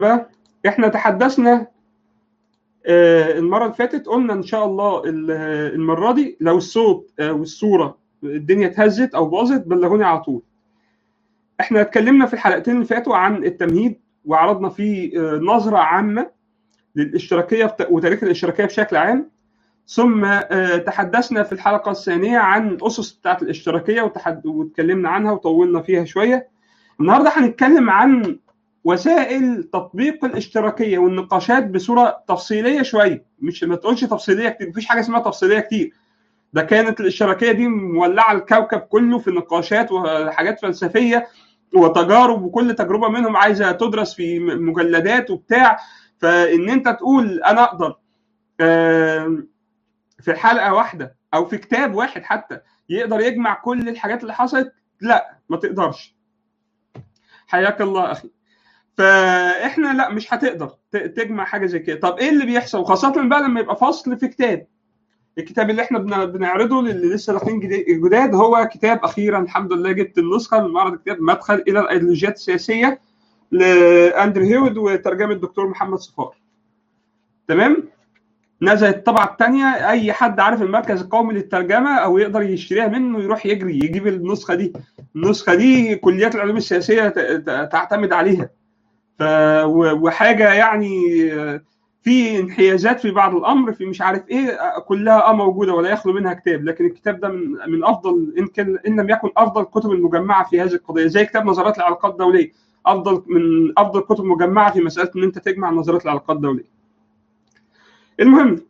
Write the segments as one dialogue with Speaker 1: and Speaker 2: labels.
Speaker 1: احنا تحدثنا آه، المره اللي فاتت قلنا ان شاء الله ال- المره دي لو الصوت آه، والصوره الدنيا اتهزت او باظت بلغوني على طول احنا اتكلمنا في الحلقتين اللي فاتوا عن التمهيد وعرضنا فيه آه، نظره عامه للاشتراكيه بت- وتاريخ الاشتراكيه بشكل عام ثم آه، تحدثنا في الحلقه الثانيه عن الاسس بتاعت الاشتراكيه وتحد- واتكلمنا عنها وطولنا فيها شويه النهارده هنتكلم عن وسائل تطبيق الاشتراكيه والنقاشات بصوره تفصيليه شويه مش ما تقولش تفصيليه كتير مفيش حاجه اسمها تفصيليه كتير ده كانت الاشتراكيه دي مولعه الكوكب كله في نقاشات وحاجات فلسفيه وتجارب وكل تجربه منهم عايزه تدرس في م- مجلدات وبتاع فان انت تقول انا اقدر آم، في حلقه واحده او في كتاب واحد حتى يقدر يجمع كل الحاجات اللي حصلت لا ما تقدرش حياك الله اخي فاحنا لا مش هتقدر ت- تجمع حاجه زي كده طب ايه اللي بيحصل وخاصه بقى لما يبقى فصل في كتاب الكتاب اللي احنا بن- بنعرضه للي لسه داخلين جديد- جداد هو كتاب اخيرا الحمد لله جبت النسخه من معرض الكتاب مدخل الى الايديولوجيات السياسيه لاندرو هيود وترجمه الدكتور محمد صفار تمام نزلت الطبعه الثانيه اي حد عارف المركز القومي للترجمه او يقدر يشتريها منه يروح يجري يجيب النسخه دي النسخه دي كليات العلوم السياسيه ت- ت- تعتمد عليها ف و- وحاجه يعني آه، في انحيازات في بعض الامر في مش عارف ايه آه، كلها اه موجوده ولا يخلو منها كتاب لكن الكتاب ده من من افضل ان كان ان لم يكن افضل الكتب المجمعه في هذه القضيه زي كتاب نظريات العلاقات الدوليه افضل من افضل الكتب المجمعه في مساله ان انت تجمع نظريات العلاقات الدوليه المهم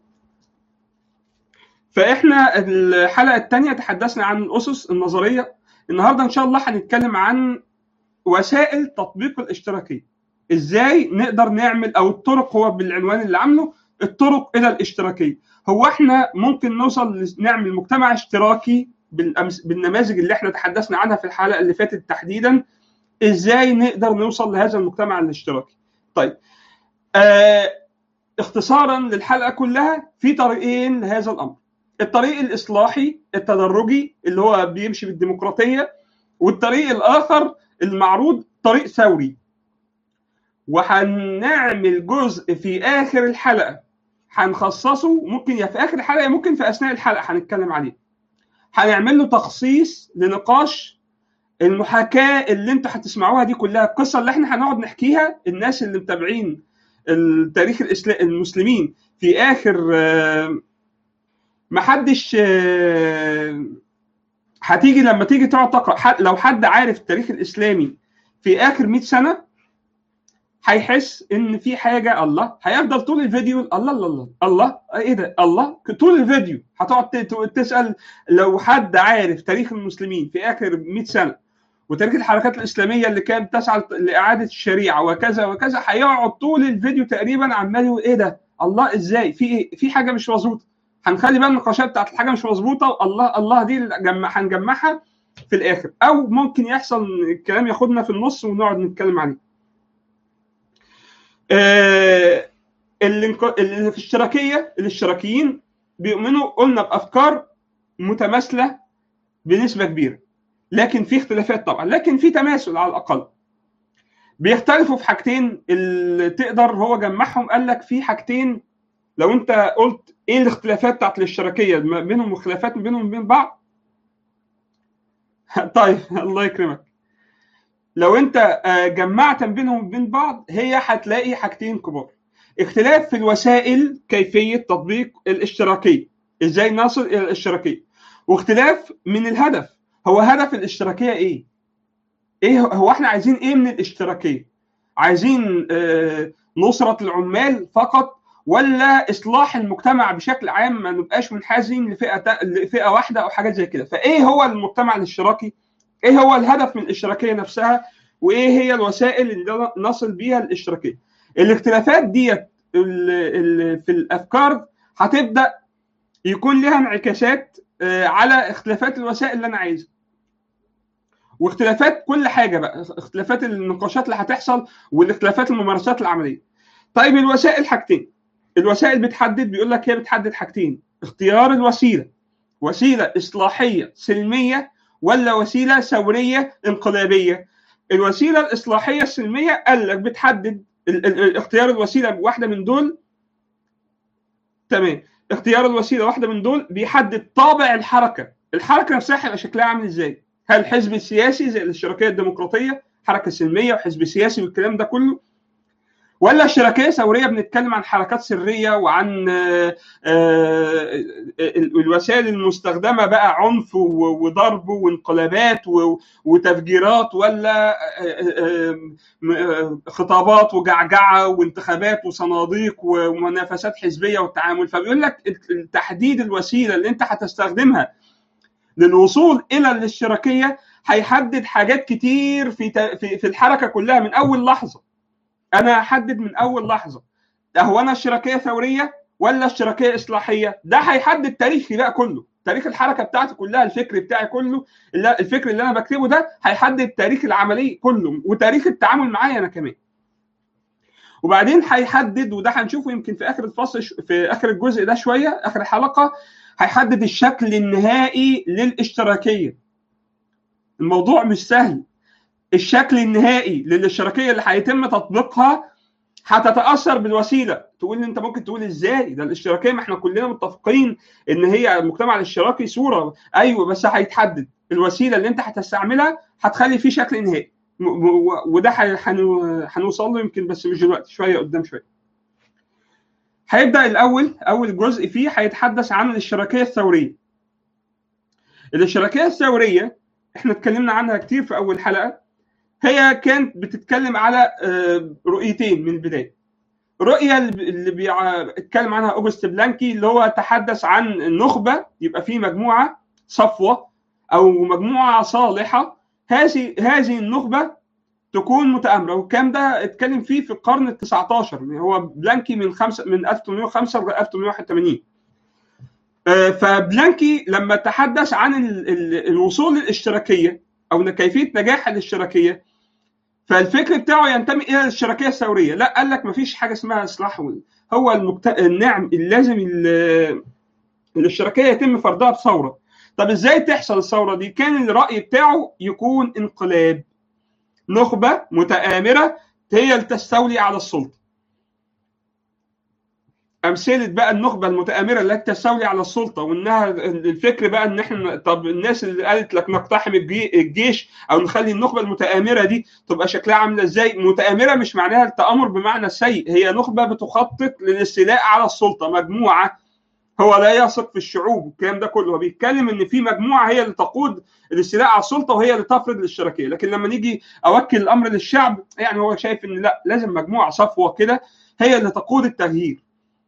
Speaker 1: فاحنا الحلقه الثانيه تحدثنا عن الاسس النظريه النهارده ان شاء الله هنتكلم عن وسائل تطبيق الاشتراكيه ازاي نقدر نعمل او الطرق هو بالعنوان اللي عامله الطرق الى الاشتراكيه هو احنا ممكن نوصل ل- نعمل مجتمع اشتراكي بالأمس بالنماذج اللي احنا تحدثنا عنها في الحلقه اللي فاتت تحديدا ازاي نقدر نوصل لهذا المجتمع الاشتراكي طيب آه اختصارا للحلقه كلها في طريقين لهذا الامر الطريق الاصلاحي التدرجي اللي هو بيمشي بالديمقراطيه والطريق الاخر المعروض طريق ثوري وهنعمل جزء في اخر الحلقه هنخصصه ممكن يا في اخر الحلقه ممكن في اثناء الحلقه هنتكلم عليه هنعمل له تخصيص لنقاش المحاكاه اللي انتوا هتسمعوها دي كلها القصه اللي احنا هنقعد نحكيها الناس اللي متابعين التاريخ الإسلا- المسلمين في اخر آه، محدش آه، هتيجي لما تيجي تقعد تقرا ح- لو حد عارف التاريخ الاسلامي في اخر 100 سنه هيحس ان في حاجه الله هيفضل طول الفيديو الله الله الله الله ايه ده الله طول الفيديو هتقعد ت- ت- تسال لو حد عارف تاريخ المسلمين في اخر 100 سنه وتاريخ الحركات الاسلاميه اللي كانت تسعى لاعاده الشريعه وكذا وكذا هيقعد طول الفيديو تقريبا عمال يقول ايه ده الله ازاي في إيه؟ في حاجه مش مظبوطه هنخلي بقى النقاشات بتاعت الحاجه مش مظبوطه الله الله دي اللي جمع هنجمعها في الاخر او ممكن يحصل إن الكلام ياخدنا في النص ونقعد نتكلم عليه آه، الانق- اللي في الاشتراكيه الاشتراكيين بيؤمنوا قلنا بافكار متماثله بنسبه كبيره لكن في اختلافات طبعا لكن في تماثل على الاقل بيختلفوا في حاجتين اللي تقدر هو جمعهم قال لك في حاجتين لو انت قلت ايه الاختلافات بتاعت الاشتراكيه ما بينهم وخلافات ما بينهم وبين بعض طيب الله يكرمك لو انت آه، جمعت ما بينهم وبين بعض هي هتلاقي حاجتين كبار اختلاف في الوسائل كيفيه تطبيق الاشتراكيه ازاي نصل الى الاشتراكيه واختلاف من الهدف هو هدف الاشتراكيه ايه ايه هو احنا عايزين ايه من الاشتراكيه عايزين آه، نصره العمال فقط ولا اصلاح المجتمع بشكل عام ما نبقاش منحازين لفئه تا- لفئه واحده او حاجات زي كده فايه هو المجتمع الاشتراكي ايه هو الهدف من الاشتراكيه نفسها وايه هي الوسائل اللي نصل بيها الاشتراكيه الاختلافات ديت ال- ال- في الافكار هتبدا يكون لها انعكاسات آه، على اختلافات الوسائل اللي انا عايزها واختلافات كل حاجه بقى اختلافات النقاشات اللي هتحصل والاختلافات الممارسات العمليه طيب الوسائل حاجتين الوسائل بتحدد بيقول لك هي بتحدد حاجتين اختيار الوسيله وسيله اصلاحيه سلميه ولا وسيله ثوريه انقلابيه الوسيله الاصلاحيه السلميه قال لك بتحدد اختيار الوسيله واحده من دول تمام اختيار الوسيله واحده من دول بيحدد طابع الحركه الحركه نفسها هيبقى شكلها عامل ازاي هل حزب سياسي زي الاشتراكيه الديمقراطيه حركه سلميه وحزب سياسي والكلام ده كله ولا اشتراكيه ثوريه بنتكلم عن حركات سريه وعن الوسائل المستخدمه بقى عنف وضرب وانقلابات وتفجيرات ولا خطابات وجعجعه وانتخابات وصناديق ومنافسات حزبيه والتعامل فبيقول لك تحديد الوسيله اللي انت هتستخدمها للوصول الى الاشتراكيه هيحدد حاجات كتير في في الحركه كلها من اول لحظه انا احدد من اول لحظه ده هو انا اشتراكيه ثوريه ولا اشتراكيه اصلاحيه ده هيحدد تاريخي بقى كله تاريخ الحركه بتاعتي كلها الفكر بتاعي كله الفكر اللي انا بكتبه ده هيحدد تاريخ العمليه كله وتاريخ التعامل معايا انا كمان وبعدين هيحدد وده هنشوفه يمكن في اخر الفصل في اخر الجزء ده شويه اخر الحلقه هيحدد الشكل النهائي للاشتراكيه الموضوع مش سهل الشكل النهائي للاشتراكيه اللي هيتم تطبيقها هتتاثر بالوسيله تقول لي انت ممكن تقول ازاي ده الاشتراكيه ما احنا كلنا متفقين ان هي المجتمع الاشتراكي صوره ايوه بس هيتحدد الوسيله اللي انت هتستعملها هتخلي فيه شكل نهائي وده هنوصل له يمكن بس مش دلوقتي شويه قدام شويه هيبدا الاول اول جزء فيه هيتحدث عن الاشتراكيه الثوريه الاشتراكيه الثوريه احنا اتكلمنا عنها كتير في اول حلقه هي كانت بتتكلم على رؤيتين من البدايه رؤيه اللي بيتكلم عنها اوجست بلانكي اللي هو تحدث عن النخبه يبقى في مجموعه صفوه او مجموعه صالحه هذه هذه النخبه تكون متآمرة والكلام ده اتكلم فيه في القرن ال 19 هو بلانكي من خمسة من 1805 ل 1881 فبلانكي لما تحدث عن ال ال الوصول للاشتراكيه او كيفيه نجاح الاشتراكيه فالفكر بتاعه ينتمي الى الاشتراكيه الثوريه لا قال لك مفيش حاجه اسمها اصلاح هو المكت... النعم اللازم ال... الاشتراكيه يتم فرضها بثوره طب ازاي تحصل الثوره دي كان الراي بتاعه يكون انقلاب نخبه متآمره هي اللي تستولي على السلطه امثله بقى النخبه المتآمره التي تستولي على السلطه وانها الفكر بقى ان احنا طب الناس اللي قالت لك نقتحم الجيش او نخلي النخبه المتآمره دي تبقى شكلها عامله ازاي؟ متآمره مش معناها التآمر بمعنى السيء هي نخبه بتخطط للاستيلاء على السلطه مجموعه هو لا يثق في الشعوب والكلام ده كله هو بيتكلم ان في مجموعه هي اللي تقود الاستيلاء على السلطه وهي اللي تفرض الاشتراكيه لكن لما نيجي اوكل الامر للشعب يعني هو شايف ان لا لازم مجموعه صفوه كده هي اللي تقود التغيير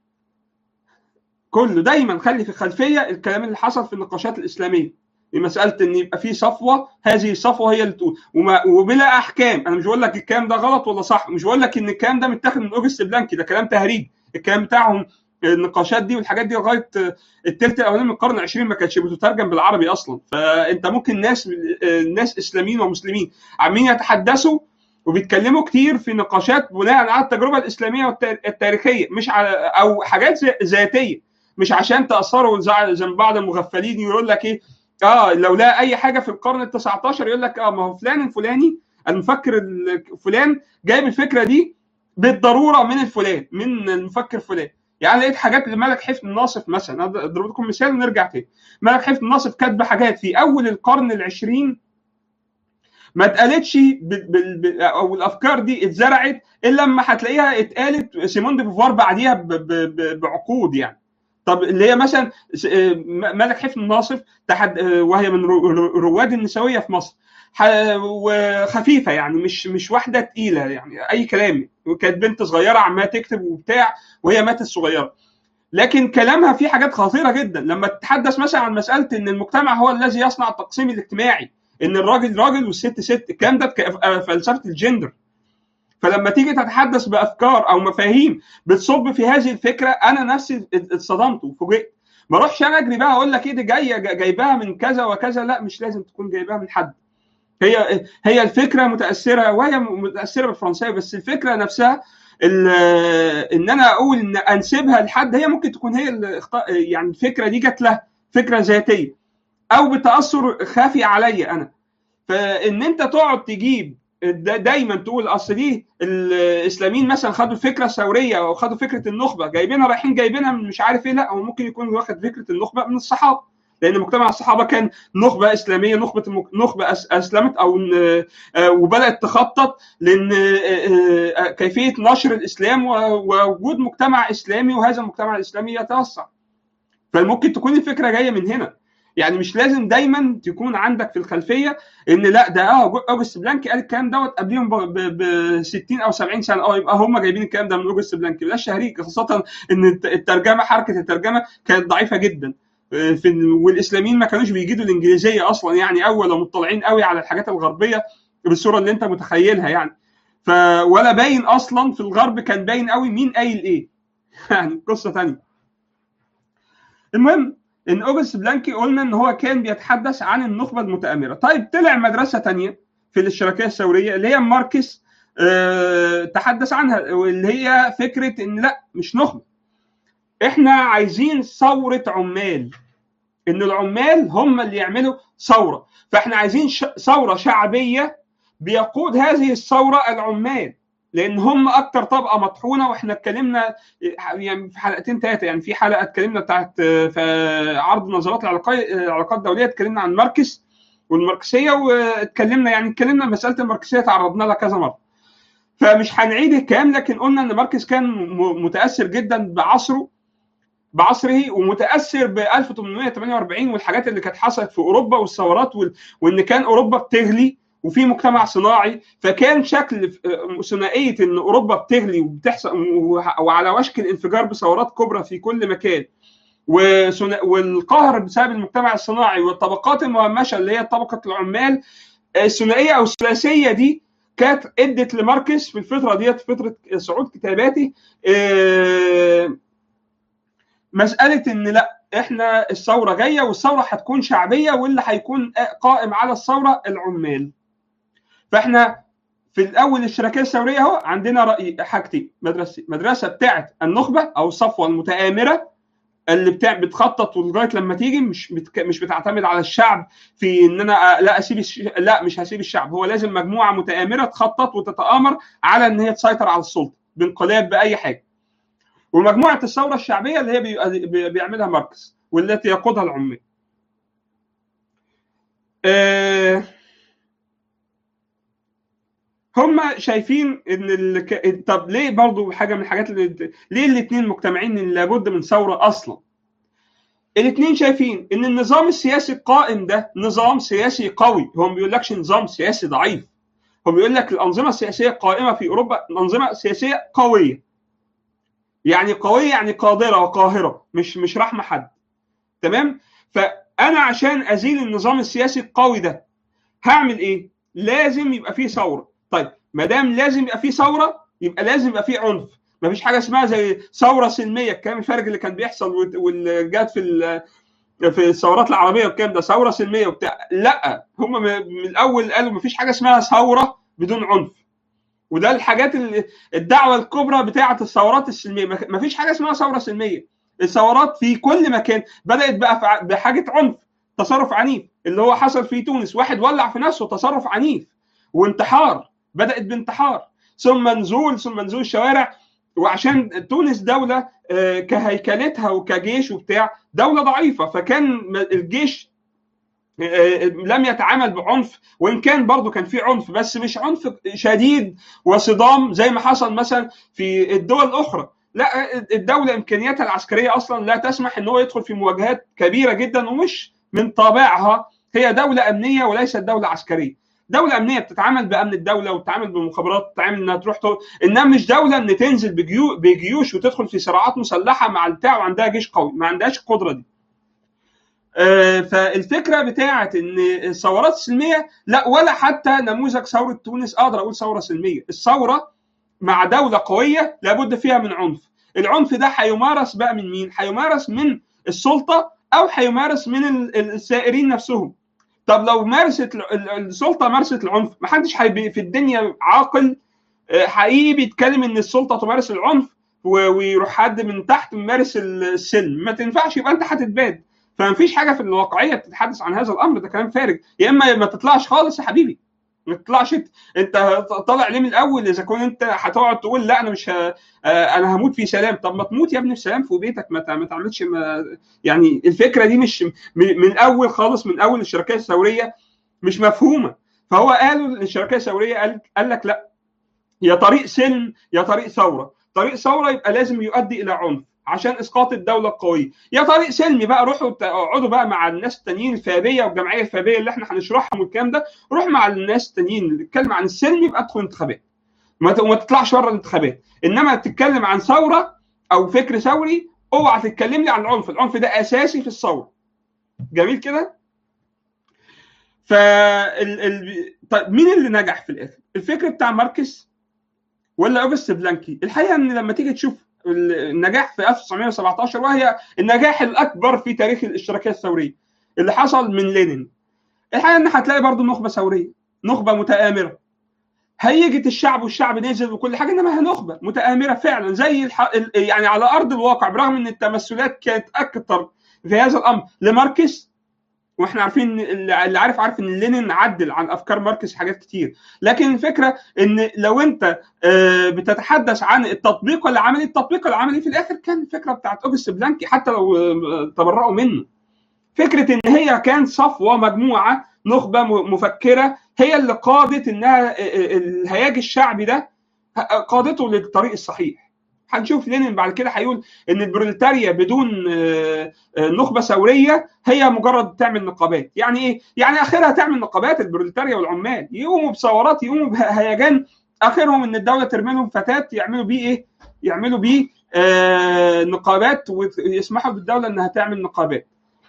Speaker 1: كله دايما خلي في الخلفيه الكلام اللي حصل في النقاشات الاسلاميه مساله ان يبقى في صفوه هذه الصفوه هي اللي تقول وما وبلا احكام انا مش بقول لك الكلام ده غلط ولا صح مش بقول لك ان الكلام ده متاخد من اوجست بلانكي ده كلام تهريج الكلام بتاعهم النقاشات دي والحاجات دي لغايه الثلث الاولاني من القرن العشرين ما كانتش بتترجم بالعربي اصلا فانت ممكن ناس ناس اسلاميين ومسلمين عمالين يتحدثوا وبيتكلموا كتير في نقاشات بناء على التجربه الاسلاميه والتاريخيه مش على او حاجات ذاتيه مش عشان تاثروا زي بعض المغفلين يقول لك ايه اه لو لا اي حاجه في القرن ال 19 يقول لك اه ما هو فلان الفلاني المفكر الفلان جايب الفكره دي بالضروره من الفلان من المفكر فلان يعني لقيت حاجات لملك حفن الناصف مثلا اضرب لكم مثال ونرجع تاني ملك حفن الناصف كاتب حاجات في اول القرن العشرين ما اتقالتش او الافكار دي اتزرعت الا لما هتلاقيها اتقالت سيمون دي بوفوار بعديها بعقود يعني طب اللي هي مثلا ملك حفن الناصف تحد وهي من رواد النسويه في مصر وخفيفه يعني مش مش واحده تقيله يعني اي كلام وكانت بنت صغيره عماله تكتب وبتاع وهي ماتت صغيره لكن كلامها فيه حاجات خطيره جدا لما تتحدث مثلا عن مساله ان المجتمع هو الذي يصنع التقسيم الاجتماعي ان الراجل راجل والست ست الكلام ده فلسفه الجندر فلما تيجي تتحدث بافكار او مفاهيم بتصب في هذه الفكره انا نفسي اتصدمت وفوجئت ما اروحش انا اجري بقى اقول لك ايه دي جايه جايباها من كذا وكذا لا مش لازم تكون جايباها من حد هي هي الفكره متاثره وهي متاثره بالفرنسيه بس الفكره نفسها ان انا اقول ان انسبها لحد هي ممكن تكون هي اللي يعني الفكره دي جت لها فكره ذاتيه او بتاثر خافي عليا انا فان انت تقعد تجيب دايما تقول اصل دي الاسلاميين مثلا خدوا الفكره الثوريه او خدوا فكره النخبه جايبينها رايحين جايبينها من مش عارف ايه لا هو ممكن يكون واخد فكره النخبه من الصحابه لان مجتمع الصحابه كان نخبه اسلاميه نخبه المك... نخبه اسلمت او وبدات تخطط لان كيفيه نشر الاسلام ووجود مجتمع اسلامي وهذا المجتمع الاسلامي يتوسع فممكن تكون الفكره جايه من هنا يعني مش لازم دايما تكون عندك في الخلفيه ان لا ده اه اوجست بلانكي قال الكلام دوت قبليهم ب 60 او 70 سنه اه يبقى هم جايبين الكلام ده من اوجست بلانكي ده شهريك خاصه ان الترجمه حركه الترجمه كانت ضعيفه جدا في والاسلاميين ما كانوش بيجيدوا الانجليزيه اصلا يعني او ولا مطلعين قوي على الحاجات الغربيه بالصوره اللي انت متخيلها يعني ف ولا باين اصلا في الغرب كان باين قوي مين قايل ايه يعني قصه ثانيه المهم ان اوجست بلانكي قلنا ان هو كان بيتحدث عن النخبه المتامره طيب طلع مدرسه ثانيه في الاشتراكيه الثوريه اللي هي ماركس أه تحدث عنها واللي هي فكره ان لا مش نخبه احنا عايزين ثوره عمال ان العمال هم اللي يعملوا ثوره فاحنا عايزين ثوره شعبيه بيقود هذه الثوره العمال لان هم اكتر طبقه مطحونه واحنا اتكلمنا يعني في حلقتين ثلاثه يعني في حلقه اتكلمنا بتاعت في عرض نظرات العلاقات الدوليه اتكلمنا عن ماركس والماركسيه واتكلمنا يعني اتكلمنا مساله الماركسيه تعرضنا لها كذا مره فمش هنعيد الكلام لكن قلنا ان ماركس كان متاثر جدا بعصره بعصره ومتاثر ب 1848 والحاجات اللي كانت حصلت في اوروبا والثورات وان كان اوروبا بتغلي وفي مجتمع صناعي فكان شكل ثنائيه ان اوروبا بتغلي وبتحصل وعلى وشك الانفجار بثورات كبرى في كل مكان والقهر بسبب المجتمع الصناعي والطبقات المهمشه اللي هي طبقه العمال الثنائيه او الثلاثيه دي كانت ادت لماركس في الفتره ديت فتره صعود كتاباته مساله ان لا احنا الثوره جايه والثوره هتكون شعبيه واللي هيكون قائم على الثوره العمال فاحنا في الاول الاشتراكيه الثوريه اهو عندنا راي حاجتين مدرسه مدرسه بتاعت النخبه او الصفوه المتآمره اللي بتاع بتخطط ولغايه لما تيجي مش بتك... مش بتعتمد على الشعب في ان انا لا اسيب الش... لا مش هسيب الشعب هو لازم مجموعه متآمره تخطط وتتآمر على ان هي تسيطر على السلطه بانقلاب باي حاجه ومجموعه الثوره الشعبيه اللي هي بي... بيعملها ماركس والتي يقودها العمال أه... هم شايفين ان ال... طب ليه برضو حاجه من الحاجات اللي ليه الاثنين مجتمعين ان لابد من ثوره اصلا الاثنين شايفين ان النظام السياسي القائم ده نظام سياسي قوي هو ما بيقولكش نظام سياسي ضعيف هو بيقول لك الانظمه السياسيه القائمه في اوروبا انظمه سياسيه قويه يعني قويه يعني قادره وقاهره مش مش رحمه حد تمام فانا عشان ازيل النظام السياسي القوي ده هعمل ايه لازم يبقى فيه ثوره طيب ما دام لازم يبقى فيه ثوره يبقى لازم يبقى فيه عنف ما فيش حاجه اسمها زي ثوره سلميه الكلام الفارغ اللي كان بيحصل واللي جات في في الثورات العربيه والكلام ده ثوره سلميه وبتاع لا هم من الاول قالوا ما فيش حاجه اسمها ثوره بدون عنف وده الحاجات اللي الدعوه الكبرى بتاعه الثورات السلميه ما فيش حاجه اسمها ثوره سلميه الثورات في كل مكان بدات بقى بحاجه عنف تصرف عنيف اللي هو حصل في تونس واحد ولع في نفسه تصرف عنيف وانتحار بدات بانتحار ثم نزول ثم نزول الشوارع وعشان تونس دوله كهيكلتها وكجيش وبتاع دوله ضعيفه فكان الجيش لم يتعامل بعنف وان كان برضه كان في عنف بس مش عنف شديد وصدام زي ما حصل مثلا في الدول الاخرى لا الدوله امكانياتها العسكريه اصلا لا تسمح ان هو يدخل في مواجهات كبيره جدا ومش من طابعها هي دوله امنيه وليست دوله عسكريه دولة أمنية بتتعامل بأمن الدولة وبتتعامل بالمخابرات بتتعامل إنها تروح تقول إنها مش دولة إن تنزل بجيو بجيوش وتدخل في صراعات مسلحة مع البتاع وعندها جيش قوي ما عندهاش القدرة دي. آه فالفكرة بتاعت إن الثورات السلمية لا ولا حتى نموذج ثورة تونس أقدر أقول ثورة سلمية، الثورة مع دولة قوية لابد فيها من عنف. العنف ده هيمارس بقى من مين؟ هيمارس من السلطة أو هيمارس من السائرين نفسهم. طب لو مارست السلطه مارست العنف ما حدش هيبقى في الدنيا عاقل حقيقي بيتكلم ان السلطه تمارس العنف ويروح حد من تحت ممارس السلم ما تنفعش يبقى انت هتتباد فما فيش حاجه في الواقعيه بتتحدث عن هذا الامر ده كلام فارغ يا اما ما تطلعش خالص يا حبيبي ما تطلعش انت طالع ليه من الاول اذا كنت انت هتقعد تقول لا انا مش ه... انا هموت في سلام طب ما تموت يا ابني في سلام في بيتك ما ما تعملش ما... يعني الفكره دي مش من, من اول خالص من اول الشركات الثوريه مش مفهومه فهو قالوا الشركات الثوريه قال, قال لك لا يا طريق سلم يا طريق ثوره طريق ثوره يبقى لازم يؤدي الى عنف عشان اسقاط الدوله القويه يا طريق سلمي بقى روحوا اقعدوا بقى مع الناس التانيين الفابيه والجمعيه الفابيه اللي احنا هنشرحهم والكلام ده روح مع الناس التانيين اللي بتتكلم عن السلم يبقى ادخل انتخابات وما تطلعش بره الانتخابات انما تتكلم عن ثوره او فكر ثوري اوعى تتكلم لي عن العنف العنف ده اساسي في الثوره جميل كده ف ال... طيب مين اللي نجح في الاخر الفكر بتاع ماركس ولا اوجست بلانكي الحقيقه ان لما تيجي تشوف النجاح في 1917 وهي النجاح الاكبر في تاريخ الاشتراكيه الثوريه اللي حصل من لينين الحقيقه ان هتلاقي برضه نخبه ثوريه نخبه متآمره هيجت الشعب والشعب نزل وكل حاجه انما هي نخبه متآمره فعلا زي الح... يعني على ارض الواقع برغم ان التمثلات كانت اكثر في هذا الامر لماركس واحنا عارفين اللي عارف عارف ان لينين عدل عن افكار ماركس حاجات كتير لكن الفكره ان لو انت بتتحدث عن التطبيق العملي التطبيق العملي في الاخر كان الفكره بتاعت اوجست بلانكي حتى لو تبرأوا منه فكره ان هي كان صفوه مجموعه نخبه مفكره هي اللي قادت انها الهياج الشعبي ده قادته للطريق الصحيح هنشوف لينين بعد كده هيقول ان البروليتاريا بدون نخبه ثوريه هي مجرد تعمل نقابات يعني ايه يعني اخرها تعمل نقابات البروليتاريا والعمال يقوموا بثورات يقوموا بهيجان اخرهم ان الدوله ترمي لهم فتاه يعملوا بيه ايه يعملوا بيه آه نقابات ويسمحوا بالدوله انها تعمل نقابات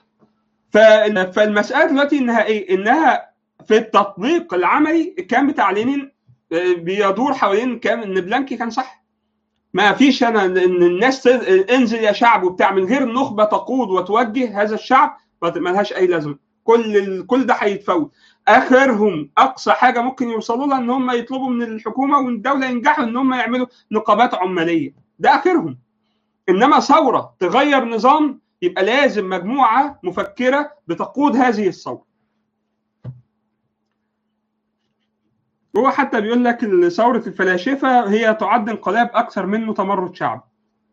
Speaker 1: فالمساله دلوقتي انها ايه انها في التطبيق العملي كان بتاع لينين بيدور حوالين كان ان بلانكي كان صح ما فيش انا ان الناس انزل يا شعب وبتاع من غير النخبه تقود وتوجه هذا الشعب ما لهاش اي لازمه كل ال... كل ده هيتفوت اخرهم اقصى حاجه ممكن يوصلوا لها ان هم يطلبوا من الحكومه ومن الدوله ينجحوا ان هم يعملوا نقابات عماليه ده اخرهم انما ثوره تغير نظام يبقى لازم مجموعه مفكره بتقود هذه الثوره هو حتى بيقول لك ثورة الفلاشفة هي تعد انقلاب أكثر منه تمرد شعب.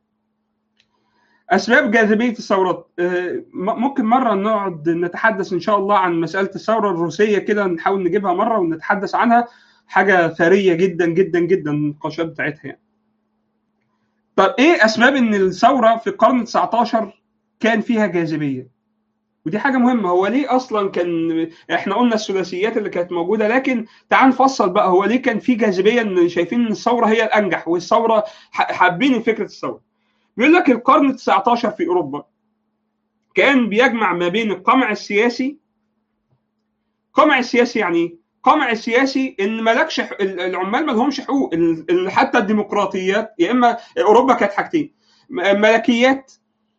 Speaker 1: أسباب جاذبية الثورات ممكن مرة نقعد نتحدث إن شاء الله عن مسألة الثورة الروسية كده نحاول نجيبها مرة ونتحدث عنها حاجة ثرية جدا جدا جدا النقاشات بتاعتها يعني. طب إيه أسباب إن الثورة في القرن 19 كان فيها جاذبية؟ ودي حاجه مهمه هو ليه اصلا كان احنا قلنا الثلاثيات اللي كانت موجوده لكن تعال نفصل بقى هو ليه كان في جاذبيه ان شايفين ان الثوره هي الانجح والثوره حابين فكره الثوره بيقول لك القرن 19 في اوروبا كان بيجمع ما بين القمع السياسي قمع السياسي يعني ايه؟ قمع السياسي ان مالكش العمال ما لهمش حقوق حتى الديمقراطيات يا اما اوروبا كانت حاجتين ملكيات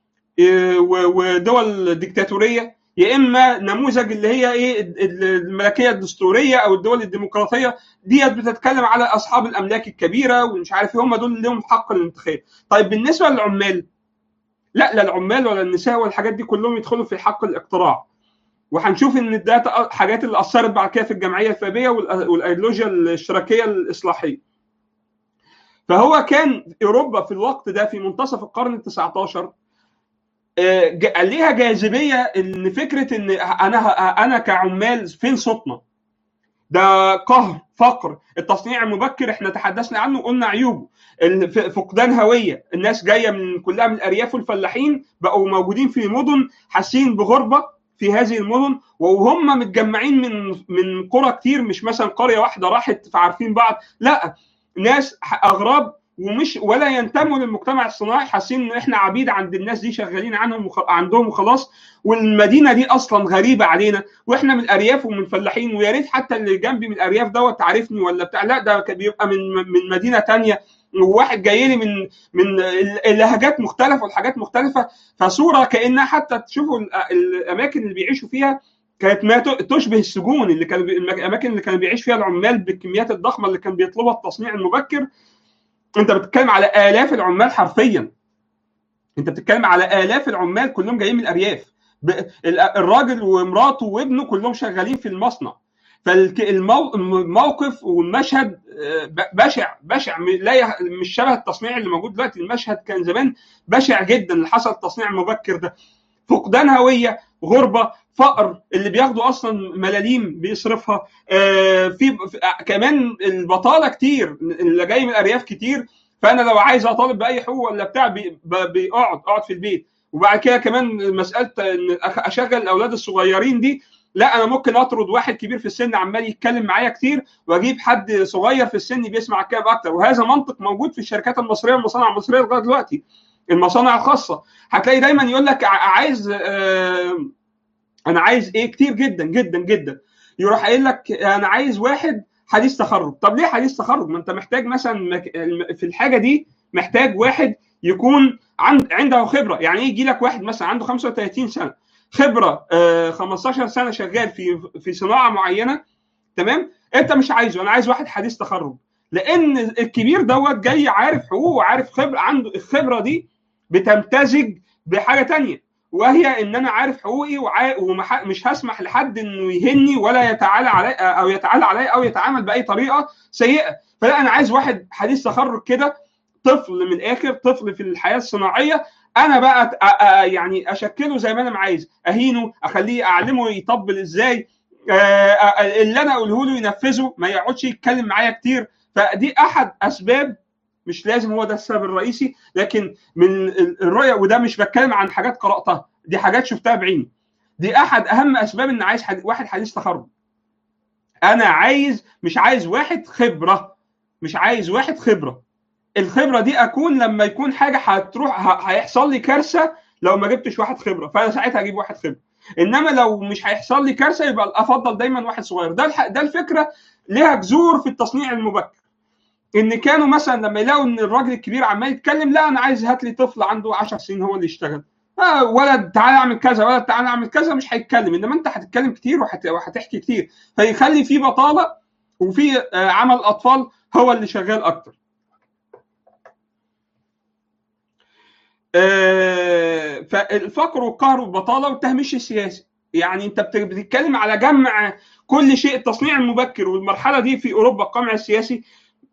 Speaker 1: ودول ديكتاتوريه يا اما نموذج اللي هي ايه الملكيه الدستوريه او الدول الديمقراطيه ديت بتتكلم على اصحاب الاملاك الكبيره ومش عارف هم دول اللي لهم حق الانتخاب طيب بالنسبه للعمال لا لا العمال ولا النساء والحاجات دي كلهم يدخلوا في حق الاقتراع وهنشوف ان ده حاجات اللي اثرت بعد كده في الجمعيه الفابيه والايديولوجيا الاشتراكيه الاصلاحيه فهو كان اوروبا في الوقت ده في منتصف القرن ال 19 ليها جاذبيه ان فكره ان انا انا كعمال فين صوتنا؟ ده قهر فقر التصنيع المبكر احنا تحدثنا عنه وقلنا عيوبه فقدان هويه الناس جايه من كلها من الارياف والفلاحين بقوا موجودين في مدن حاسين بغربه في هذه المدن وهم متجمعين من من قرى كتير مش مثلا قريه واحده راحت فعارفين بعض لا ناس اغراب ومش ولا ينتموا للمجتمع الصناعي حاسين ان احنا عبيد عند الناس دي شغالين عنهم وخ... عندهم وخلاص والمدينه دي اصلا غريبه علينا واحنا من الارياف ومن فلاحين ويا ريت حتى اللي جنبي من الارياف دوت عارفني ولا بتاع لا ده بيبقى من من مدينه تانية وواحد جاي لي من من اللهجات مختلفه والحاجات مختلفه فصوره كانها حتى تشوفوا الاماكن اللي بيعيشوا فيها كانت ما تشبه السجون اللي كان الاماكن اللي كان بيعيش فيها العمال بالكميات الضخمه اللي كان بيطلبها التصنيع المبكر انت بتتكلم على الاف العمال حرفيا انت بتتكلم على الاف العمال كلهم جايين من الارياف الراجل ومراته وابنه كلهم شغالين في المصنع فالموقف والمشهد بشع بشع لا مش شبه التصنيع اللي موجود دلوقتي المشهد كان زمان بشع جدا اللي حصل التصنيع المبكر ده فقدان هويه غربه فقر اللي بياخدوا اصلا ملاليم بيصرفها آه في كمان البطاله كتير اللي جاي من الارياف كتير فانا لو عايز اطالب باي حقوق ولا بتاع بيقعد اقعد في البيت وبعد كده كمان مساله ان اشغل الاولاد الصغيرين دي لا انا ممكن اطرد واحد كبير في السن عمال يتكلم معايا كتير واجيب حد صغير في السن بيسمع الكلام اكتر وهذا منطق موجود في الشركات المصريه والمصانع المصريه لغايه دلوقتي المصانع الخاصه هتلاقي دايما يقول لك عايز آه انا عايز ايه كتير جدا جدا جدا يروح قايل لك انا عايز واحد حديث تخرج طب ليه حديث تخرج ما انت محتاج مثلا في الحاجه دي محتاج واحد يكون عند عنده خبره يعني ايه يجي لك واحد مثلا عنده 35 سنه خبره آه 15 سنه شغال في في صناعه معينه تمام انت مش عايزه انا عايز واحد حديث تخرج لان الكبير دوت جاي عارف حقوقه وعارف خبره عنده الخبره دي بتمتزج بحاجه تانية وهي ان انا عارف حقوقي ومش هسمح لحد انه يهني ولا يتعالى علي او يتعالى علي او يتعامل باي طريقه سيئه فلا انا عايز واحد حديث تخرج كده طفل من الاخر طفل في الحياه الصناعيه انا بقى يعني اشكله زي ما انا عايز اهينه اخليه اعلمه يطبل ازاي اللي انا اقوله له ينفذه ما يقعدش يتكلم معايا كتير فدي احد اسباب مش لازم هو ده السبب الرئيسي لكن من الرؤيه وده مش بتكلم عن حاجات قراتها دي حاجات شفتها بعيني دي احد اهم اسباب ان عايز حد واحد حديث تخرج انا عايز مش عايز واحد خبره مش عايز واحد خبره الخبره دي اكون لما يكون حاجه هتروح هيحصل لي كارثه لو ما جبتش واحد خبره فانا ساعتها اجيب واحد خبره انما لو مش هيحصل لي كارثه يبقى افضل دايما واحد صغير ده ده الفكره ليها جذور في التصنيع المبكر ان كانوا مثلا لما يلاقوا ان الراجل الكبير عمال يتكلم لا انا عايز هات لي طفل عنده 10 سنين هو اللي يشتغل آه ولد تعالى اعمل كذا ولد تعالى اعمل كذا مش هيتكلم انما انت هتتكلم كتير وحت... وهتحكي كتير فيخلي في بطاله وفي آه عمل اطفال هو اللي شغال اكتر آه فالفقر والقهر والبطاله والتهميش السياسي يعني انت بتتكلم على جمع كل شيء التصنيع المبكر والمرحله دي في اوروبا القمع السياسي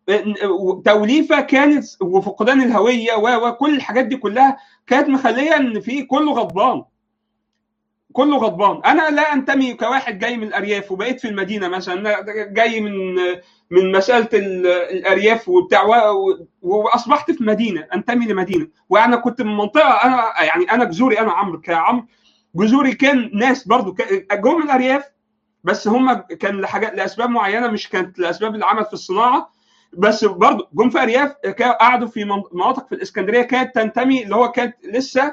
Speaker 1: توليفه كانت وفقدان الهويه وكل الحاجات دي كلها كانت مخليه ان في كله غضبان كله غضبان انا لا انتمي كواحد جاي من الارياف وبقيت في المدينه مثلا جاي من من مساله الارياف وبتاع واصبحت في مدينه انتمي لمدينه وانا كنت من منطقه انا يعني انا جذوري انا عمرو كعمرو جذوري كان ناس برضو جم من الارياف بس هم كان لحاجات لاسباب معينه مش كانت لاسباب العمل في الصناعه بس برضه جم في ارياف قعدوا في مناطق في الاسكندريه كانت تنتمي اللي هو كانت لسه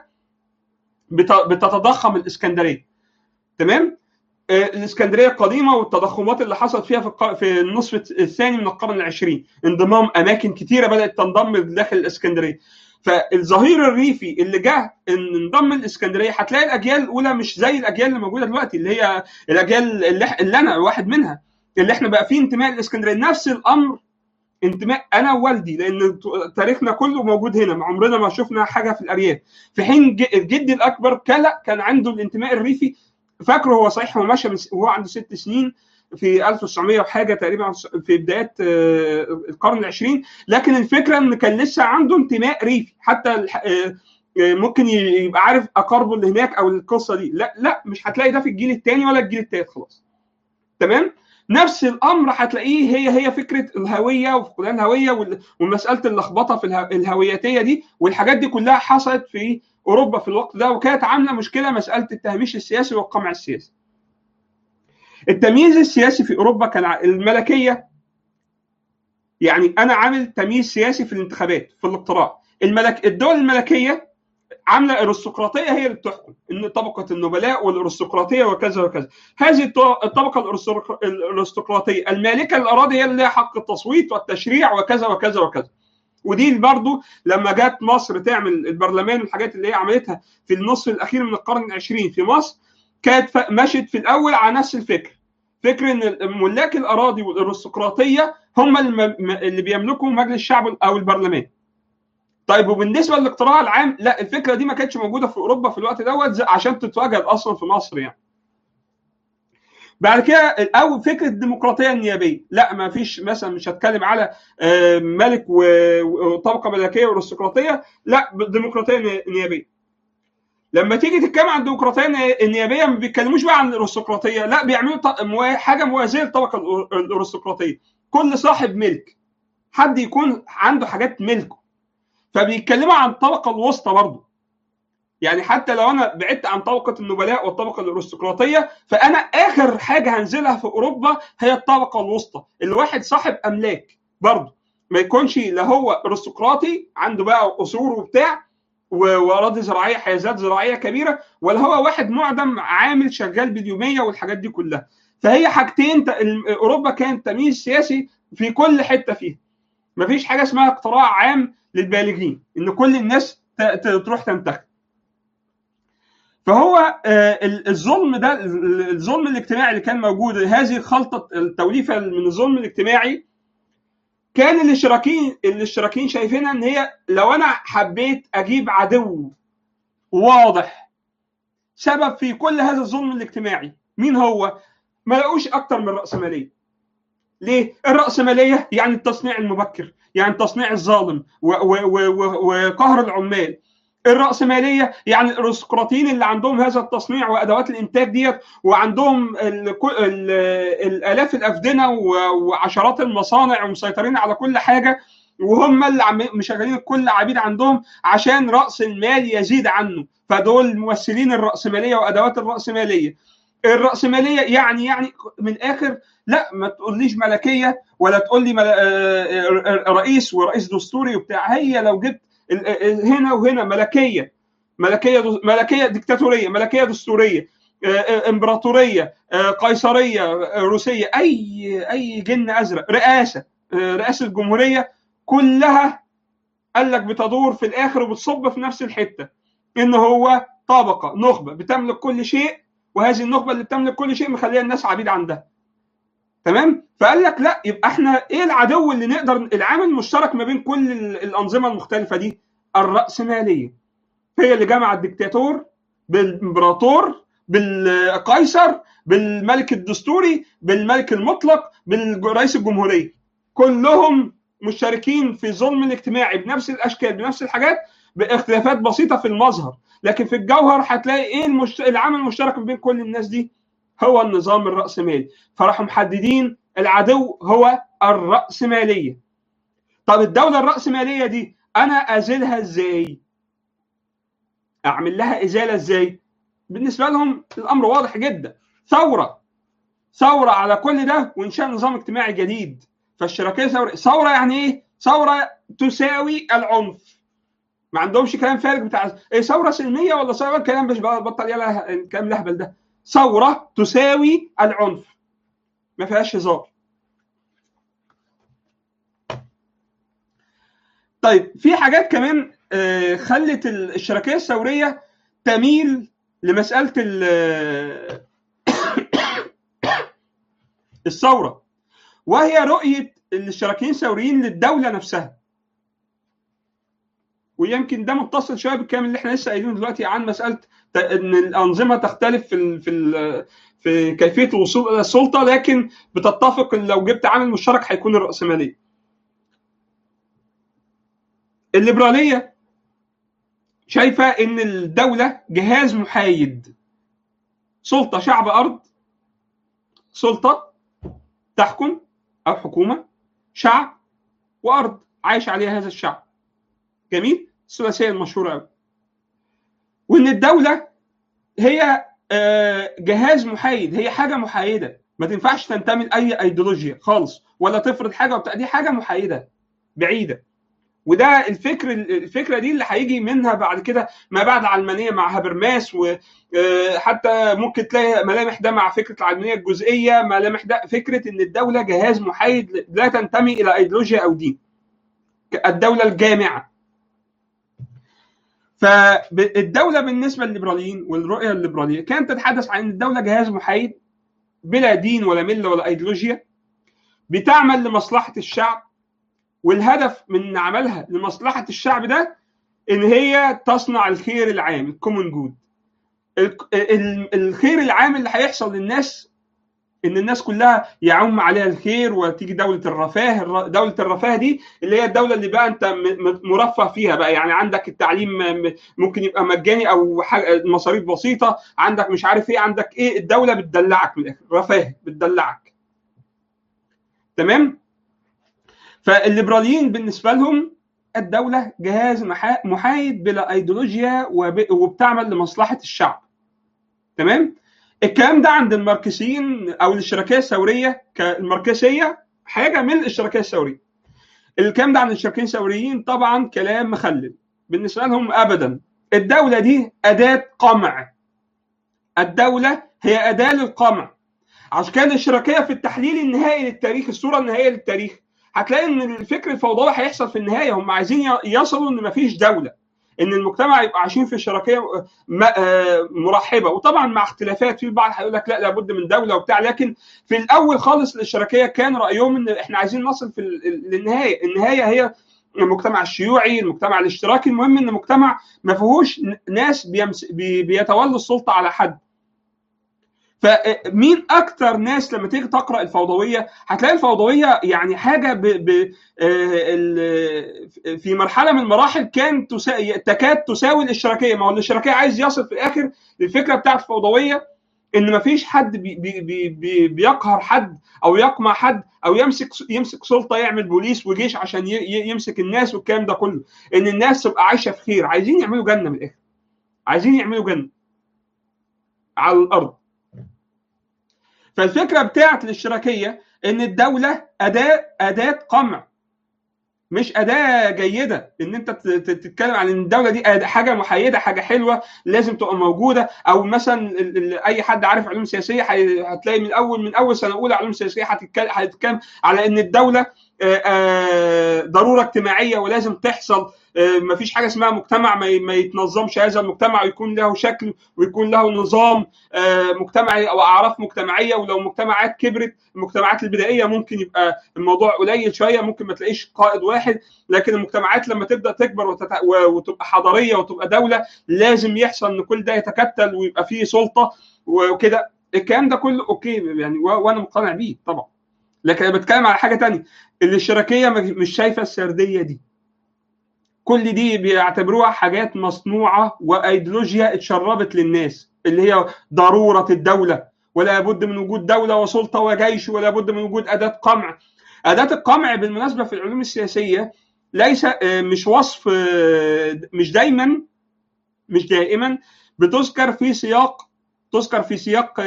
Speaker 1: بتتضخم الاسكندريه تمام الاسكندريه القديمه والتضخمات اللي حصلت فيها في في النصف الثاني من القرن العشرين انضمام اماكن كثيره بدات تنضم داخل الاسكندريه فالظهير الريفي اللي جه ان انضم الاسكندريه هتلاقي الاجيال الاولى مش زي الاجيال اللي موجوده دلوقتي اللي هي الاجيال اللي, اللي انا واحد منها اللي احنا بقى فيه انتماء للاسكندريه نفس الامر انتماء انا ووالدي لان تاريخنا كله موجود هنا عمرنا ما شفنا حاجه في الارياف في حين جدي الاكبر كلا كان عنده الانتماء الريفي فاكره هو صحيح هو ماشي وهو عنده ست سنين في 1900 وحاجه تقريبا في بدايات القرن العشرين لكن الفكره ان كان لسه عنده انتماء ريفي حتى ممكن يبقى عارف اقاربه اللي هناك او القصه دي لا لا مش هتلاقي ده في الجيل الثاني ولا الجيل الثالث خلاص تمام نفس الامر هتلاقيه هي هي فكره الهويه وفقدان الهويه ومساله اللخبطه في الهويتيه دي والحاجات دي كلها حصلت في اوروبا في الوقت ده وكانت عامله مشكله مساله التهميش السياسي والقمع السياسي. التمييز السياسي في اوروبا كان الملكيه يعني انا عامل تمييز سياسي في الانتخابات في الاقتراع الملك الدول الملكيه عامله ارستقراطيه هي اللي بتحكم ان طبقه النبلاء والارستقراطيه وكذا وكذا هذه الطبقه الارستقراطيه المالكه للاراضي هي اللي لها حق التصويت والتشريع وكذا وكذا وكذا ودي برضو لما جت مصر تعمل البرلمان والحاجات اللي هي عملتها في النصف الاخير من القرن العشرين في مصر كانت مشت في الاول على نفس الفكر فكر ان ملاك الاراضي والارستقراطيه هم اللي بيملكوا مجلس الشعب او البرلمان طيب وبالنسبه للاقتراع العام لا الفكره دي ما كانتش موجوده في اوروبا في الوقت دوت عشان تتواجد اصلا في مصر يعني بعد كده او فكره الديمقراطيه النيابيه لا ما فيش مثلا مش هتكلم على ملك وطبقه ملكيه وارستقراطيه لا ديمقراطيه نيابيه لما تيجي تتكلم عن الديمقراطيه النيابيه ما بيتكلموش بقى عن الارستقراطيه لا بيعملوا حاجه موازيه للطبقه الارستقراطيه كل صاحب ملك حد يكون عنده حاجات ملكه فبيتكلموا عن الطبقه الوسطى برضه يعني حتى لو انا بعدت عن طبقه النبلاء والطبقه الارستقراطيه فانا اخر حاجه هنزلها في اوروبا هي الطبقه الوسطى اللي واحد صاحب املاك برضه ما يكونش لا هو ارستقراطي عنده بقى قصور وبتاع واراضي زراعيه حيازات زراعيه كبيره ولا هو واحد معدم عامل شغال باليوميه والحاجات دي كلها فهي حاجتين اوروبا كانت تمييز سياسي في كل حته فيها مفيش حاجه اسمها اقتراع عام للبالغين ان كل الناس تروح تنتخب فهو الظلم ده الظلم الاجتماعي اللي كان موجود هذه الخلطه التوليفه من الظلم الاجتماعي كان الاشتراكيين الاشتراكيين شايفينها ان هي لو انا حبيت اجيب عدو واضح سبب في كل هذا الظلم الاجتماعي مين هو؟ ما لقوش اكتر من الراسماليه ليه؟ الراسماليه يعني التصنيع المبكر يعني التصنيع الظالم وقهر العمال الرأسمالية يعني الارستقراطيين اللي عندهم هذا التصنيع وأدوات الإنتاج ديت وعندهم ال ال الآلاف الأفدنة وعشرات المصانع ومسيطرين على كل حاجة وهم اللي مشغلين الكل عبيد عندهم عشان رأس المال يزيد عنه فدول ممثلين الرأسمالية وأدوات الرأسمالية الرأسمالية يعني يعني من الآخر لا ما تقوليش ملكية ولا تقول لي رئيس ورئيس دستوري وبتاع هي لو جبت هنا وهنا ملكيه ملكيه ملكيه ديكتاتوريه ملكيه دستوريه امبراطوريه قيصريه روسيه اي اي جن ازرق رئاسه رئاسه الجمهوريه كلها قال لك بتدور في الاخر وبتصب في نفس الحته ان هو طبقه نخبه بتملك كل شيء وهذه النخبه اللي بتملك كل شيء مخليه الناس عبيد عندها تمام فقال لك لا يبقى احنا ايه العدو اللي نقدر العامل المشترك ما بين كل الانظمه المختلفه دي الراسماليه هي اللي جمع الدكتاتور بالامبراطور بالقيصر بالملك الدستوري بالملك المطلق بالرئيس الجمهوريه كلهم مشتركين في الظلم الاجتماعي بنفس الاشكال بنفس الحاجات باختلافات بسيطه في المظهر لكن في الجوهر هتلاقي ايه المشت... العامل المشترك بين كل الناس دي هو النظام الرأسمالي فراحوا محددين العدو هو الرأسمالية طب الدولة الرأسمالية دي أنا أزيلها إزاي أعمل لها إزالة إزاي بالنسبة لهم الأمر واضح جدا ثورة ثورة على كل ده وإنشاء نظام اجتماعي جديد فالشراكية ثورة ثورة يعني إيه ثورة تساوي العنف ما عندهمش كلام فارغ بتاع ايه ثوره سلميه ولا ثوره كلام مش بطل يلا الكلام الاهبل ده ثورة تساوي العنف ما فيهاش هزار طيب في حاجات كمان خلت الشراكية الثورية تميل لمسألة الثورة وهي رؤية الشراكين الثوريين للدولة نفسها ويمكن ده متصل شويه بالكلام اللي احنا لسه قايلينه دلوقتي عن مساله ان الانظمه تختلف في ال في ال في كيفيه الوصول الى السلطه لكن بتتفق ان لو جبت عامل مشترك هيكون الراسماليه. الليبراليه شايفه ان الدوله جهاز محايد سلطه شعب ارض سلطه تحكم او حكومه شعب وارض عايش عليها هذا الشعب جميل الثلاثيه المشهوره قوي وان الدوله هي جهاز محايد هي حاجه محايده ما تنفعش تنتمي لاي ايديولوجيا خالص ولا تفرض حاجه وبتاع دي حاجه محايده بعيده وده الفكر الفكره دي اللي هيجي منها بعد كده ما بعد العلمانيه مع هابرماس وحتى ممكن تلاقي ملامح ده مع فكره العلمانيه الجزئيه ملامح ده فكره ان الدوله جهاز محايد لا تنتمي الى ايديولوجيا او دين الدوله الجامعه فالدولة بالنسبة للليبراليين والرؤية الليبرالية كانت تتحدث عن أن الدولة جهاز محايد بلا دين ولا ملة ولا أيديولوجيا بتعمل لمصلحة الشعب والهدف من عملها لمصلحة الشعب ده إن هي تصنع الخير العام الكومون جود الخير العام اللي هيحصل للناس ان الناس كلها يعم عليها الخير وتيجي دوله الرفاه دوله الرفاه دي اللي هي الدوله اللي بقى انت مرفه فيها بقى يعني عندك التعليم ممكن يبقى مجاني او مصاريف بسيطه عندك مش عارف ايه عندك ايه الدوله بتدلعك من الاخر رفاه بتدلعك تمام فالليبراليين بالنسبه لهم الدوله جهاز محايد بلا ايديولوجيا وبتعمل لمصلحه الشعب تمام الكلام ده عند الماركسيين او الاشتراكيه الثوريه كالماركسيه حاجه من الاشتراكيه الثوريه الكلام ده عند الاشتراكيين الثوريين طبعا كلام مخلل بالنسبه لهم ابدا الدوله دي اداه قمع الدوله هي اداه للقمع عشان كده الاشتراكيه في التحليل النهائي للتاريخ الصوره النهائيه للتاريخ هتلاقي ان الفكر الفوضوي هيحصل في النهايه هم عايزين يصلوا ان مفيش دوله ان المجتمع يبقى عايشين في شراكيه مرحبه وطبعا مع اختلافات في البعض هيقول لك لا لابد من دوله وبتاع لكن في الاول خالص الشراكيه كان رايهم ان احنا عايزين نصل في للنهايه النهايه هي المجتمع الشيوعي المجتمع الاشتراكي المهم ان مجتمع ما فيهوش ناس بيتولوا السلطه على حد فمين اكتر ناس لما تيجي تقرا الفوضويه هتلاقي الفوضويه يعني حاجه ب ب في مرحله من المراحل كان تسا... تكاد تساوي الاشتراكيه ما هو الاشتراكيه عايز يصل في الاخر للفكره بتاعت الفوضويه ان ما فيش حد بي بي بي بي بيقهر حد او يقمع حد او يمسك يمسك سلطه يعمل بوليس وجيش عشان يمسك الناس والكلام ده كله ان الناس تبقى عايشه في خير عايزين يعملوا جنه من الاخر عايزين يعملوا جنه على الارض فالفكره بتاعت الاشتراكيه ان الدوله اداه اداه قمع مش اداه جيده ان انت تتكلم عن ان الدوله دي حاجه محايده حاجه حلوه لازم تبقى موجوده او مثلا اي حد عارف علوم سياسيه هتلاقي من اول من اول سنه اولى علوم سياسيه هتتكلم على ان الدوله ضروره اجتماعيه ولازم تحصل ما فيش حاجه اسمها مجتمع ما يتنظمش هذا المجتمع ويكون له شكل ويكون له نظام مجتمعي او اعراف مجتمعيه ولو مجتمعات كبرت المجتمعات البدائيه ممكن يبقى الموضوع قليل شويه ممكن ما تلاقيش قائد واحد لكن المجتمعات لما تبدا تكبر وتت... وتبقى حضاريه وتبقى دوله لازم يحصل ان كل ده يتكتل ويبقى فيه سلطه وكده الكلام ده كله اوكي يعني وانا مقتنع بيه طبعا لكن انا بتكلم على حاجه تانية الاشتراكيه مش شايفه السرديه دي كل دي بيعتبروها حاجات مصنوعه وايديولوجيا اتشربت للناس اللي هي ضروره الدوله ولا بد من وجود دوله وسلطه وجيش ولا بد من وجود اداه قمع اداه القمع بالمناسبه في العلوم السياسيه ليس مش وصف مش دايما مش دائما بتذكر في سياق تذكر في سياق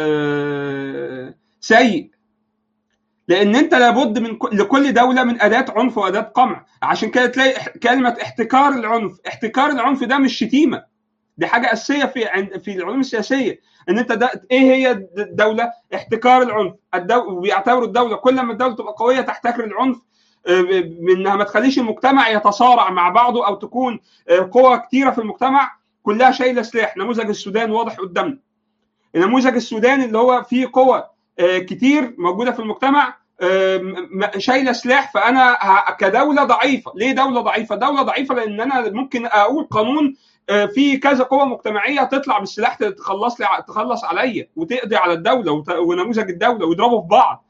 Speaker 1: سيء لان انت لابد من لكل دوله من اداه عنف واداه قمع عشان كده تلاقي كلمه احتكار العنف احتكار العنف ده مش شتيمه دي حاجه اساسيه في في العلوم السياسيه ان انت ده ايه هي الدوله احتكار العنف الدو... بيعتبروا الدوله كل ما الدوله تبقى قويه تحتكر العنف انها ما تخليش المجتمع يتصارع مع بعضه او تكون قوى كتيره في المجتمع كلها شايله سلاح نموذج السودان واضح قدامنا نموذج السودان اللي هو فيه قوى كتير موجوده في المجتمع شايله سلاح فانا كدوله ضعيفه ليه دوله ضعيفه دوله ضعيفه لان انا ممكن اقول قانون في كذا قوه مجتمعيه تطلع بالسلاح تخلص لي تخلص عليا وتقضي على الدوله ونموذج الدوله ويضربوا في بعض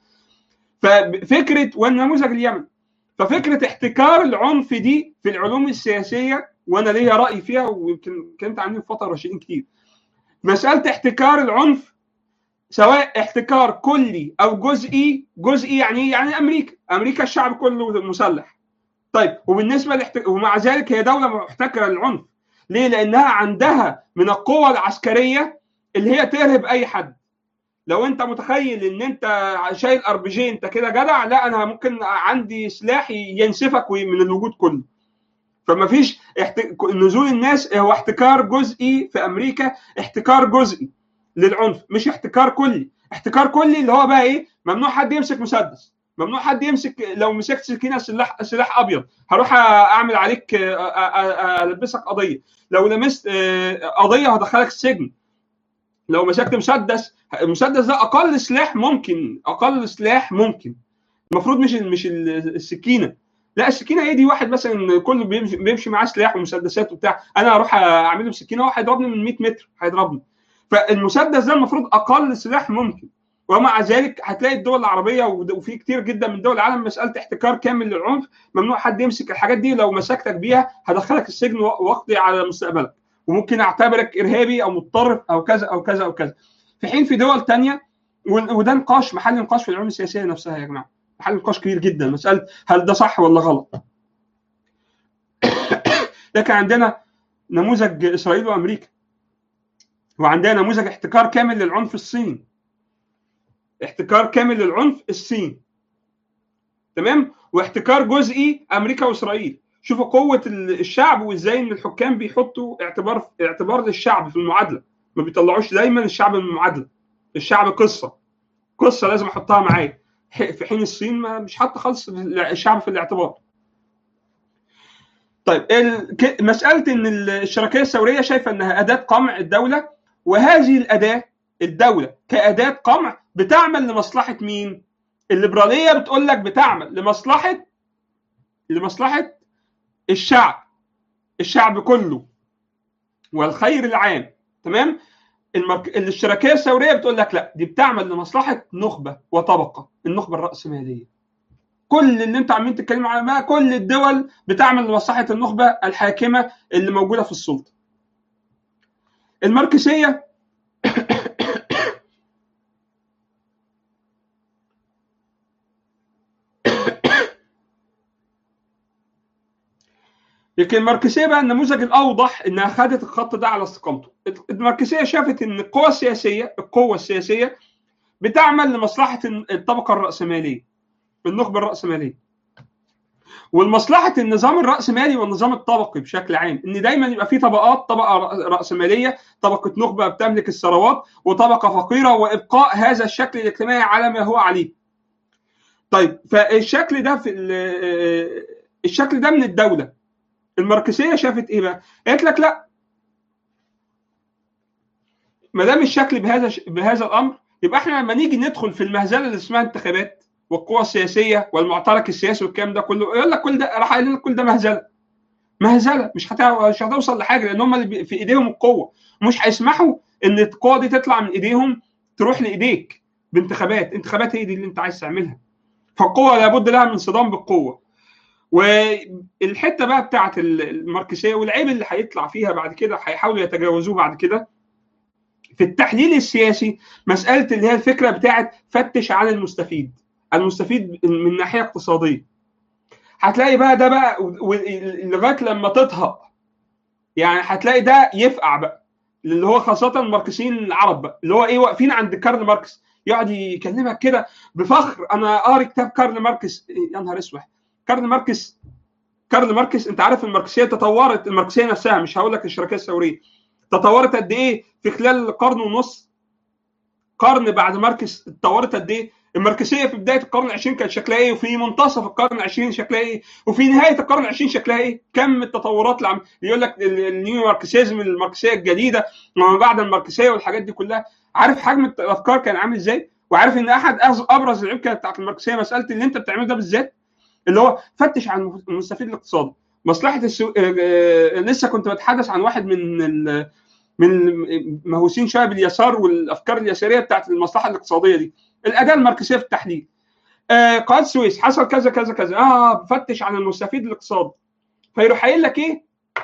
Speaker 1: ففكره والنموذج اليمن ففكره احتكار العنف دي في العلوم السياسيه وانا ليا راي فيها ويمكن كنت عني في فتره راشدين كتير مساله احتكار العنف سواء احتكار كلي او جزئي جزئي يعني يعني امريكا امريكا الشعب كله مسلح طيب وبالنسبه لاحت... ومع ذلك هي دوله محتكره للعنف ليه لانها عندها من القوه العسكريه اللي هي ترهب اي حد لو انت متخيل ان انت شايل ار بي جي انت كده جدع لا انا ممكن عندي سلاح ينسفك من الوجود كله فما فيش احت... نزول الناس هو احتكار جزئي في امريكا احتكار جزئي للعنف مش احتكار كلي احتكار كلي اللي هو بقى ايه ممنوع حد يمسك مسدس ممنوع حد يمسك لو مسكت سكينه سلاح سلاح ابيض هروح اعمل عليك البسك قضيه لو لمست قضيه هدخلك السجن لو مسكت مسدس المسدس ده اقل سلاح ممكن اقل سلاح ممكن المفروض مش مش السكينه لا السكينه هي دي واحد مثلا كله بيمشي, بيمشي معاه سلاح ومسدسات وبتاع انا هروح اعمل له سكينه هو هيضربني من 100 متر هيضربني فالمسدس ده المفروض اقل سلاح ممكن ومع ذلك هتلاقي الدول العربيه وفي كتير جدا من دول العالم مساله احتكار كامل للعنف ممنوع حد يمسك الحاجات دي لو مسكتك بيها هدخلك السجن واقضي على مستقبلك وممكن اعتبرك ارهابي او متطرف او كذا او كذا او كذا في حين في دول تانية وده نقاش محل نقاش في العلوم السياسيه نفسها يا جماعه محل نقاش كبير جدا مساله هل ده صح ولا غلط لكن عندنا نموذج اسرائيل وامريكا وعندنا نموذج احتكار كامل للعنف الصيني احتكار كامل للعنف الصين تمام واحتكار جزئي امريكا واسرائيل شوفوا قوه الشعب وازاي ان الحكام بيحطوا اعتبار اعتبار للشعب في المعادله ما بيطلعوش دايما الشعب من المعادله الشعب قصه قصه لازم احطها معايا في حين الصين ما مش حاطه خالص الشعب في الاعتبار طيب مساله ان الشركيه الثوريه شايفه انها اداه قمع الدوله وهذه الاداه الدوله كاداه قمع بتعمل لمصلحه مين؟ الليبراليه بتقول لك بتعمل لمصلحه لمصلحه الشعب الشعب كله والخير العام تمام؟ المرك... الشركيه الثوريه بتقول لك لا دي بتعمل لمصلحه نخبه وطبقه النخبه الراسماليه كل اللي انتوا عمالين تتكلموا عنها كل الدول بتعمل لمصلحه النخبه الحاكمه اللي موجوده في السلطه الماركسيه لكن الماركسيه بقى النموذج الاوضح انها خدت الخط ده على استقامته الماركسيه شافت ان القوى السياسيه القوه السياسيه بتعمل لمصلحه الطبقه الراسماليه النخبه الراسماليه والمصلحه النظام الراسمالي والنظام الطبقي بشكل عام ان دايما يبقى في طبقات طبقه راسماليه طبقه نخبه بتملك الثروات وطبقه فقيره وابقاء هذا الشكل الاجتماعي على ما هو عليه طيب فالشكل ده في الشكل ده من الدوله الماركسيه شافت ايه بقى؟ قالت لك لا ما دام الشكل بهذا بهذا الامر يبقى احنا لما نيجي ندخل في المهزله اللي اسمها انتخابات والقوى السياسيه والمعترك السياسي والكلام ده كله يقول لك كل ده راح قايل لك كل ده مهزله مهزله مش مش هتوصل لحاجه لان هم اللي في ايديهم القوه ومش هيسمحوا ان القوه دي تطلع من ايديهم تروح لايديك بانتخابات انتخابات هي دي اللي انت عايز تعملها فالقوه لابد لها من صدام بالقوه والحته بقى بتاعت الماركسيه والعيب اللي هيطلع فيها بعد كده هيحاولوا يتجاوزوه بعد كده في التحليل السياسي مساله اللي هي الفكره بتاعت فتش عن المستفيد المستفيد من ناحيه اقتصاديه هتلاقي بقى ده بقى لغايه لما تطهق يعني هتلاقي ده يفقع بقى اللي هو خاصه الماركسيين العرب بقى اللي هو ايه واقفين عند كارل ماركس يقعد يكلمك كده بفخر انا قاري كتاب كارل ماركس يا نهار اسود كارل ماركس كارل ماركس انت عارف الماركسيه تطورت الماركسيه نفسها مش هقول لك الشركيه الثوريه تطورت قد ايه في خلال قرن ونص قرن بعد ماركس اتطورت قد ايه الماركسيه في بدايه القرن العشرين كانت شكلها ايه وفي منتصف القرن العشرين شكلها ايه وفي نهايه القرن العشرين شكلها ايه كم التطورات اللي عم يقول لك النيو ماركسيزم الماركسيه الجديده وما بعد الماركسيه والحاجات دي كلها عارف حجم الافكار كان عامل ازاي وعارف ان احد ابرز العيوب كانت بتاعت الماركسيه مساله اللي انت بتعمله ده بالذات اللي هو فتش عن المستفيد الاقتصادي مصلحه السو... لسه كنت بتحدث عن واحد من ال... من المهووسين شويه باليسار والافكار اليساريه بتاعت المصلحه الاقتصاديه دي الاداه الماركسيه في التحليل آه قناه السويس حصل كذا كذا كذا اه فتش عن المستفيد الاقتصادي فيروح قايل لك ايه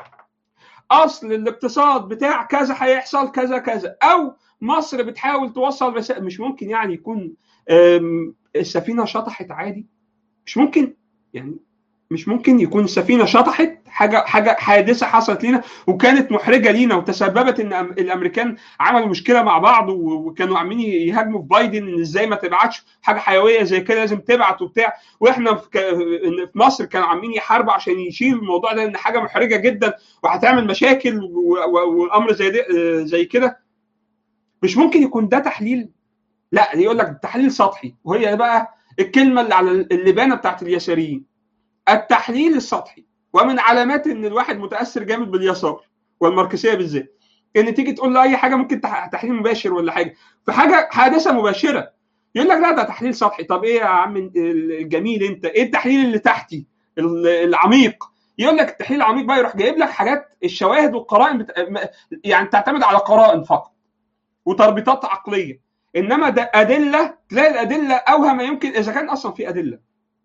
Speaker 1: اصل الاقتصاد بتاع كذا هيحصل كذا كذا او مصر بتحاول توصل بس مش ممكن يعني يكون السفينه شطحت عادي مش ممكن يعني مش ممكن يكون السفينه شطحت حاجه حاجه حادثه حصلت لنا وكانت محرجه لينا وتسببت ان الامريكان عملوا مشكله مع بعض وكانوا عاملين يهاجموا في بايدن ان ازاي ما تبعتش حاجه حيويه زي كده لازم تبعت وبتاع واحنا في مصر كانوا عاملين يحاربوا عشان يشيلوا الموضوع ده ان حاجه محرجه جدا وهتعمل مشاكل والامر زي ده زي كده مش ممكن يكون ده تحليل لا يقول لك تحليل سطحي وهي بقى الكلمه اللي على اللبانه بتاعت اليساريين التحليل السطحي ومن علامات ان الواحد متاثر جامد باليسار والماركسيه بالذات ان تيجي تقول له اي حاجه ممكن تحليل مباشر ولا حاجه في حاجه حادثه مباشره يقول لك لا ده تحليل سطحي طب ايه يا عم الجميل انت ايه التحليل اللي تحتي العميق يقول لك التحليل العميق بقى يروح جايب لك حاجات الشواهد والقرائن بت... يعني تعتمد على قرائن فقط وتربيطات عقليه انما ده ادله تلاقي الادله اوهى ما يمكن اذا كان اصلا في ادله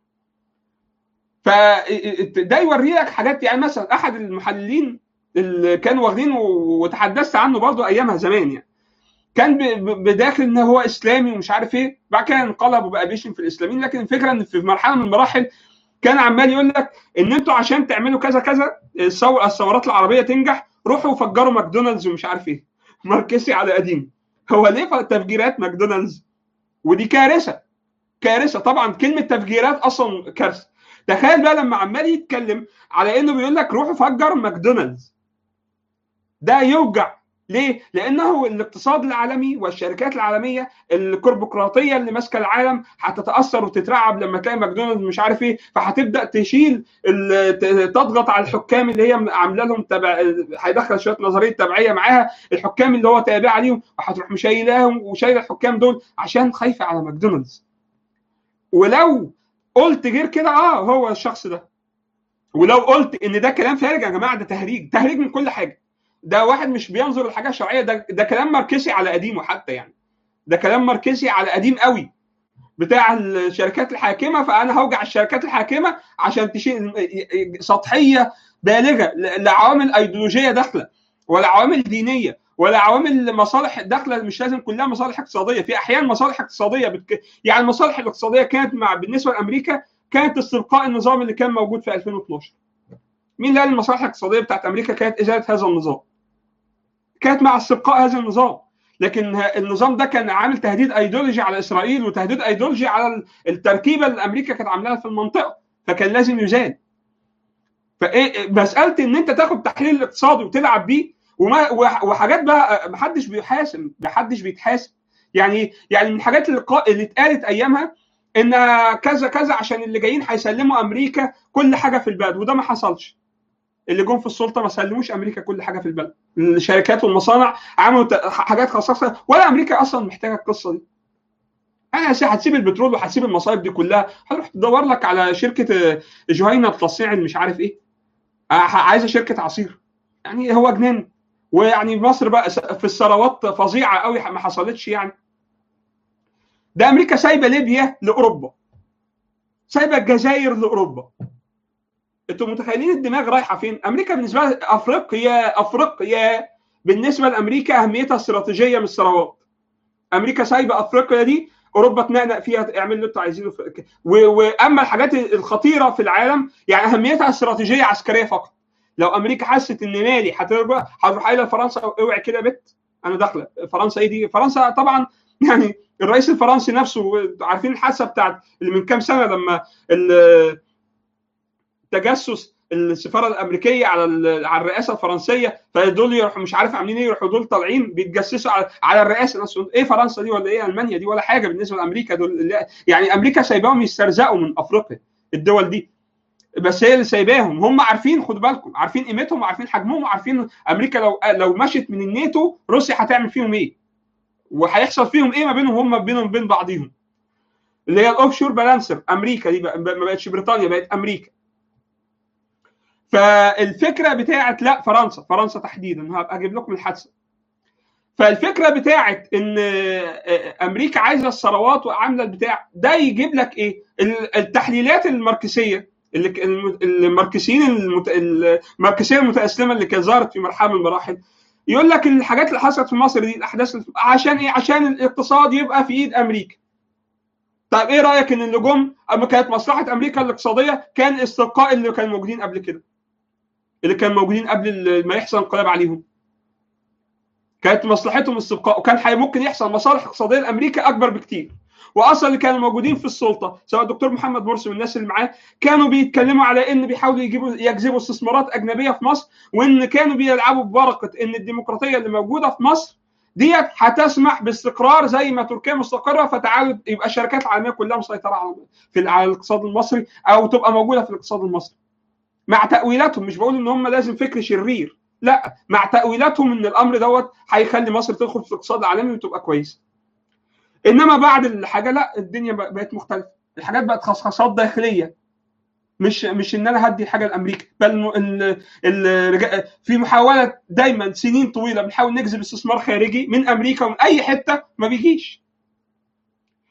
Speaker 1: فده يوري لك حاجات يعني مثلا احد المحللين اللي كانوا واخدين وتحدثت عنه برضه ايامها زمان يعني كان بداخل ان هو اسلامي ومش عارف ايه بعد كده انقلب وبقى بيشتم في الاسلاميين لكن الفكره ان في مرحله من المراحل كان عمال يقول لك ان انتوا عشان تعملوا كذا كذا الثورات العربيه تنجح روحوا فجروا ماكدونالدز ومش عارف ايه ماركسي على قديم هو ليه تفجيرات ماكدونالدز ودي كارثه كارثه طبعا كلمه تفجيرات اصلا كارثه تخيل بقى لما عمال يتكلم على انه بيقول لك روحوا فجر ماكدونالدز ده يوجع ليه؟ لانه الاقتصاد العالمي والشركات العالميه الكوربوقراطيه اللي ماسكه العالم هتتاثر وتترعب لما تلاقي ماكدونالدز مش عارف ايه فهتبدا تشيل تضغط على الحكام اللي هي عامله لهم تبع هيدخل شويه نظريه تبعيه معاها الحكام اللي هو تابع ليهم وهتروح مشايلاهم وشايله الحكام دول عشان خايفه على ماكدونالدز ولو قلت غير كده اه هو الشخص ده ولو قلت ان ده كلام فارغ يا جماعه ده تهريج تهريج من كل حاجه ده واحد مش بينظر لحاجه شرعيه ده ده كلام ماركسي على قديمه حتى يعني ده كلام ماركسي على قديم قوي بتاع الشركات الحاكمه فانا هوجع الشركات الحاكمه عشان تشيل سطحيه بالغه لعوامل ايديولوجيه داخله ولا عوامل دينيه ولا عوامل مصالح داخله مش لازم كلها مصالح اقتصاديه في احيان مصالح اقتصاديه بتك... يعني المصالح الاقتصاديه كانت مع بالنسبه لامريكا كانت استبقاء النظام اللي كان موجود في 2012 مين اللي قال المصالح الاقتصاديه بتاعت امريكا كانت ازاله هذا النظام كانت مع استبقاء هذا النظام لكن النظام ده كان عامل تهديد ايديولوجي على اسرائيل وتهديد ايديولوجي على التركيبه اللي امريكا كانت عاملاها في المنطقه فكان لازم يزال فايه مساله ان انت تاخد تحليل الاقتصادي وتلعب بيه وما وحاجات بقى محدش بيحاسب محدش بيتحاسب يعني يعني من الحاجات اللي, اللي اتقالت ايامها ان كذا كذا عشان اللي جايين هيسلموا امريكا كل حاجه في البلد وده ما حصلش اللي جم في السلطه ما سلموش امريكا كل حاجه في البلد الشركات والمصانع عملوا حاجات خاصه ولا امريكا اصلا محتاجه القصه دي انا هتسيب البترول وهتسيب المصايب دي كلها هتروح تدور لك على شركه جهينه تصنيع مش عارف ايه عايزه شركه عصير يعني هو جنان ويعني مصر بقى في الثروات فظيعه قوي ما حصلتش يعني ده امريكا سايبه ليبيا لاوروبا سايبه الجزائر لاوروبا انتوا متخيلين الدماغ رايحه فين؟ امريكا بالنسبه لها افريقيا افريقيا بالنسبه لامريكا اهميتها استراتيجيه من الثروات. امريكا سايبه افريقيا دي اوروبا تنقنق فيها اعمل اللي انتوا عايزينه واما الحاجات الخطيره في العالم يعني اهميتها استراتيجيه عسكريه فقط. لو امريكا حست ان مالي هترجع هتروح قايله لفرنسا اوعي كده يا بت انا داخله فرنسا ايه دي؟ فرنسا طبعا يعني الرئيس الفرنسي نفسه عارفين الحادثه بتاعت اللي من كام سنه لما تجسس السفاره الامريكيه على على الرئاسه الفرنسيه فدول يروحوا مش عارف عاملين ايه يروحوا دول طالعين بيتجسسوا على على الرئاسه نفسه ايه فرنسا دي ولا ايه المانيا دي ولا حاجه بالنسبه لامريكا دول يعني امريكا سايباهم يسترزقوا من افريقيا الدول دي بس هي اللي سايباهم هم عارفين خدوا بالكم عارفين قيمتهم وعارفين حجمهم وعارفين امريكا لو لو مشت من الناتو روسيا هتعمل فيهم ايه وهيحصل فيهم ايه ما بينهم هم بينهم بين بعضيهم اللي هي الاوف شور بالانسر امريكا دي بقى ما بقتش بريطانيا بقت امريكا فالفكره بتاعت لا فرنسا فرنسا تحديدا هبقى اجيب لكم الحادثه فالفكره بتاعت ان امريكا عايزه الثروات وعامله البتاع ده يجيب لك ايه التحليلات الماركسيه اللي الماركسيين الماركسيه المتاسلمه اللي كانت ظهرت في مرحله من المراحل يقول لك الحاجات اللي حصلت في مصر دي الاحداث عشان ايه عشان الاقتصاد يبقى في ايد امريكا طيب ايه رايك ان اللي جم اما كانت مصلحه امريكا الاقتصاديه كان استبقاء اللي كانوا موجودين قبل كده اللي كانوا موجودين قبل ما يحصل انقلاب عليهم كانت مصلحتهم استبقاء وكان ممكن يحصل مصالح اقتصاديه لامريكا اكبر بكتير واصلا اللي كانوا موجودين في السلطه سواء الدكتور محمد مرسي والناس اللي معاه كانوا بيتكلموا على ان بيحاولوا يجيبوا يجذبوا استثمارات اجنبيه في مصر وان كانوا بيلعبوا ببركه ان الديمقراطيه اللي موجوده في مصر ديت هتسمح باستقرار زي ما تركيا مستقره فتعالوا يبقى الشركات العالميه كلها مسيطره على في على الاقتصاد المصري او تبقى موجوده في الاقتصاد المصري مع تاويلاتهم مش بقول ان هم لازم فكر شرير لا مع تاويلاتهم ان الامر دوت هيخلي مصر تدخل في الاقتصاد العالمي وتبقى كويسه انما بعد الحاجه لا الدنيا بقت مختلفه الحاجات بقت خصخصات داخليه مش مش ان انا هدي حاجه لامريكا بل ال ال في محاوله دايما سنين طويله بنحاول نجذب استثمار خارجي من امريكا ومن اي حته ما بيجيش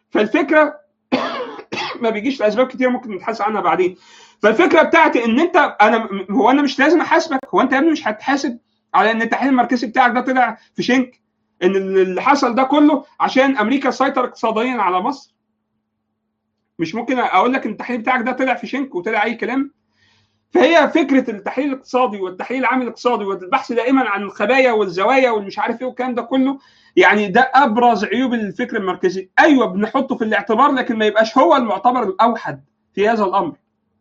Speaker 1: فالفكره ما بيجيش لاسباب كتير ممكن نتحاسب عنها بعدين فالفكره بتاعتي ان انت انا هو انا مش لازم احاسبك هو انت يا ابني مش هتحاسب على ان التحليل المركزي بتاعك ده طلع في شنك ان اللي حصل ده كله عشان امريكا سيطر اقتصاديا على مصر مش ممكن اقول لك ان التحليل بتاعك ده طلع في شنك وطلع اي كلام فهي فكره التحليل الاقتصادي والتحليل العام الاقتصادي والبحث دائما عن الخبايا والزوايا والمش عارف ايه والكلام ده كله يعني ده ابرز عيوب الفكر المركزي ايوه بنحطه في الاعتبار لكن ما يبقاش هو المعتبر الاوحد في هذا الامر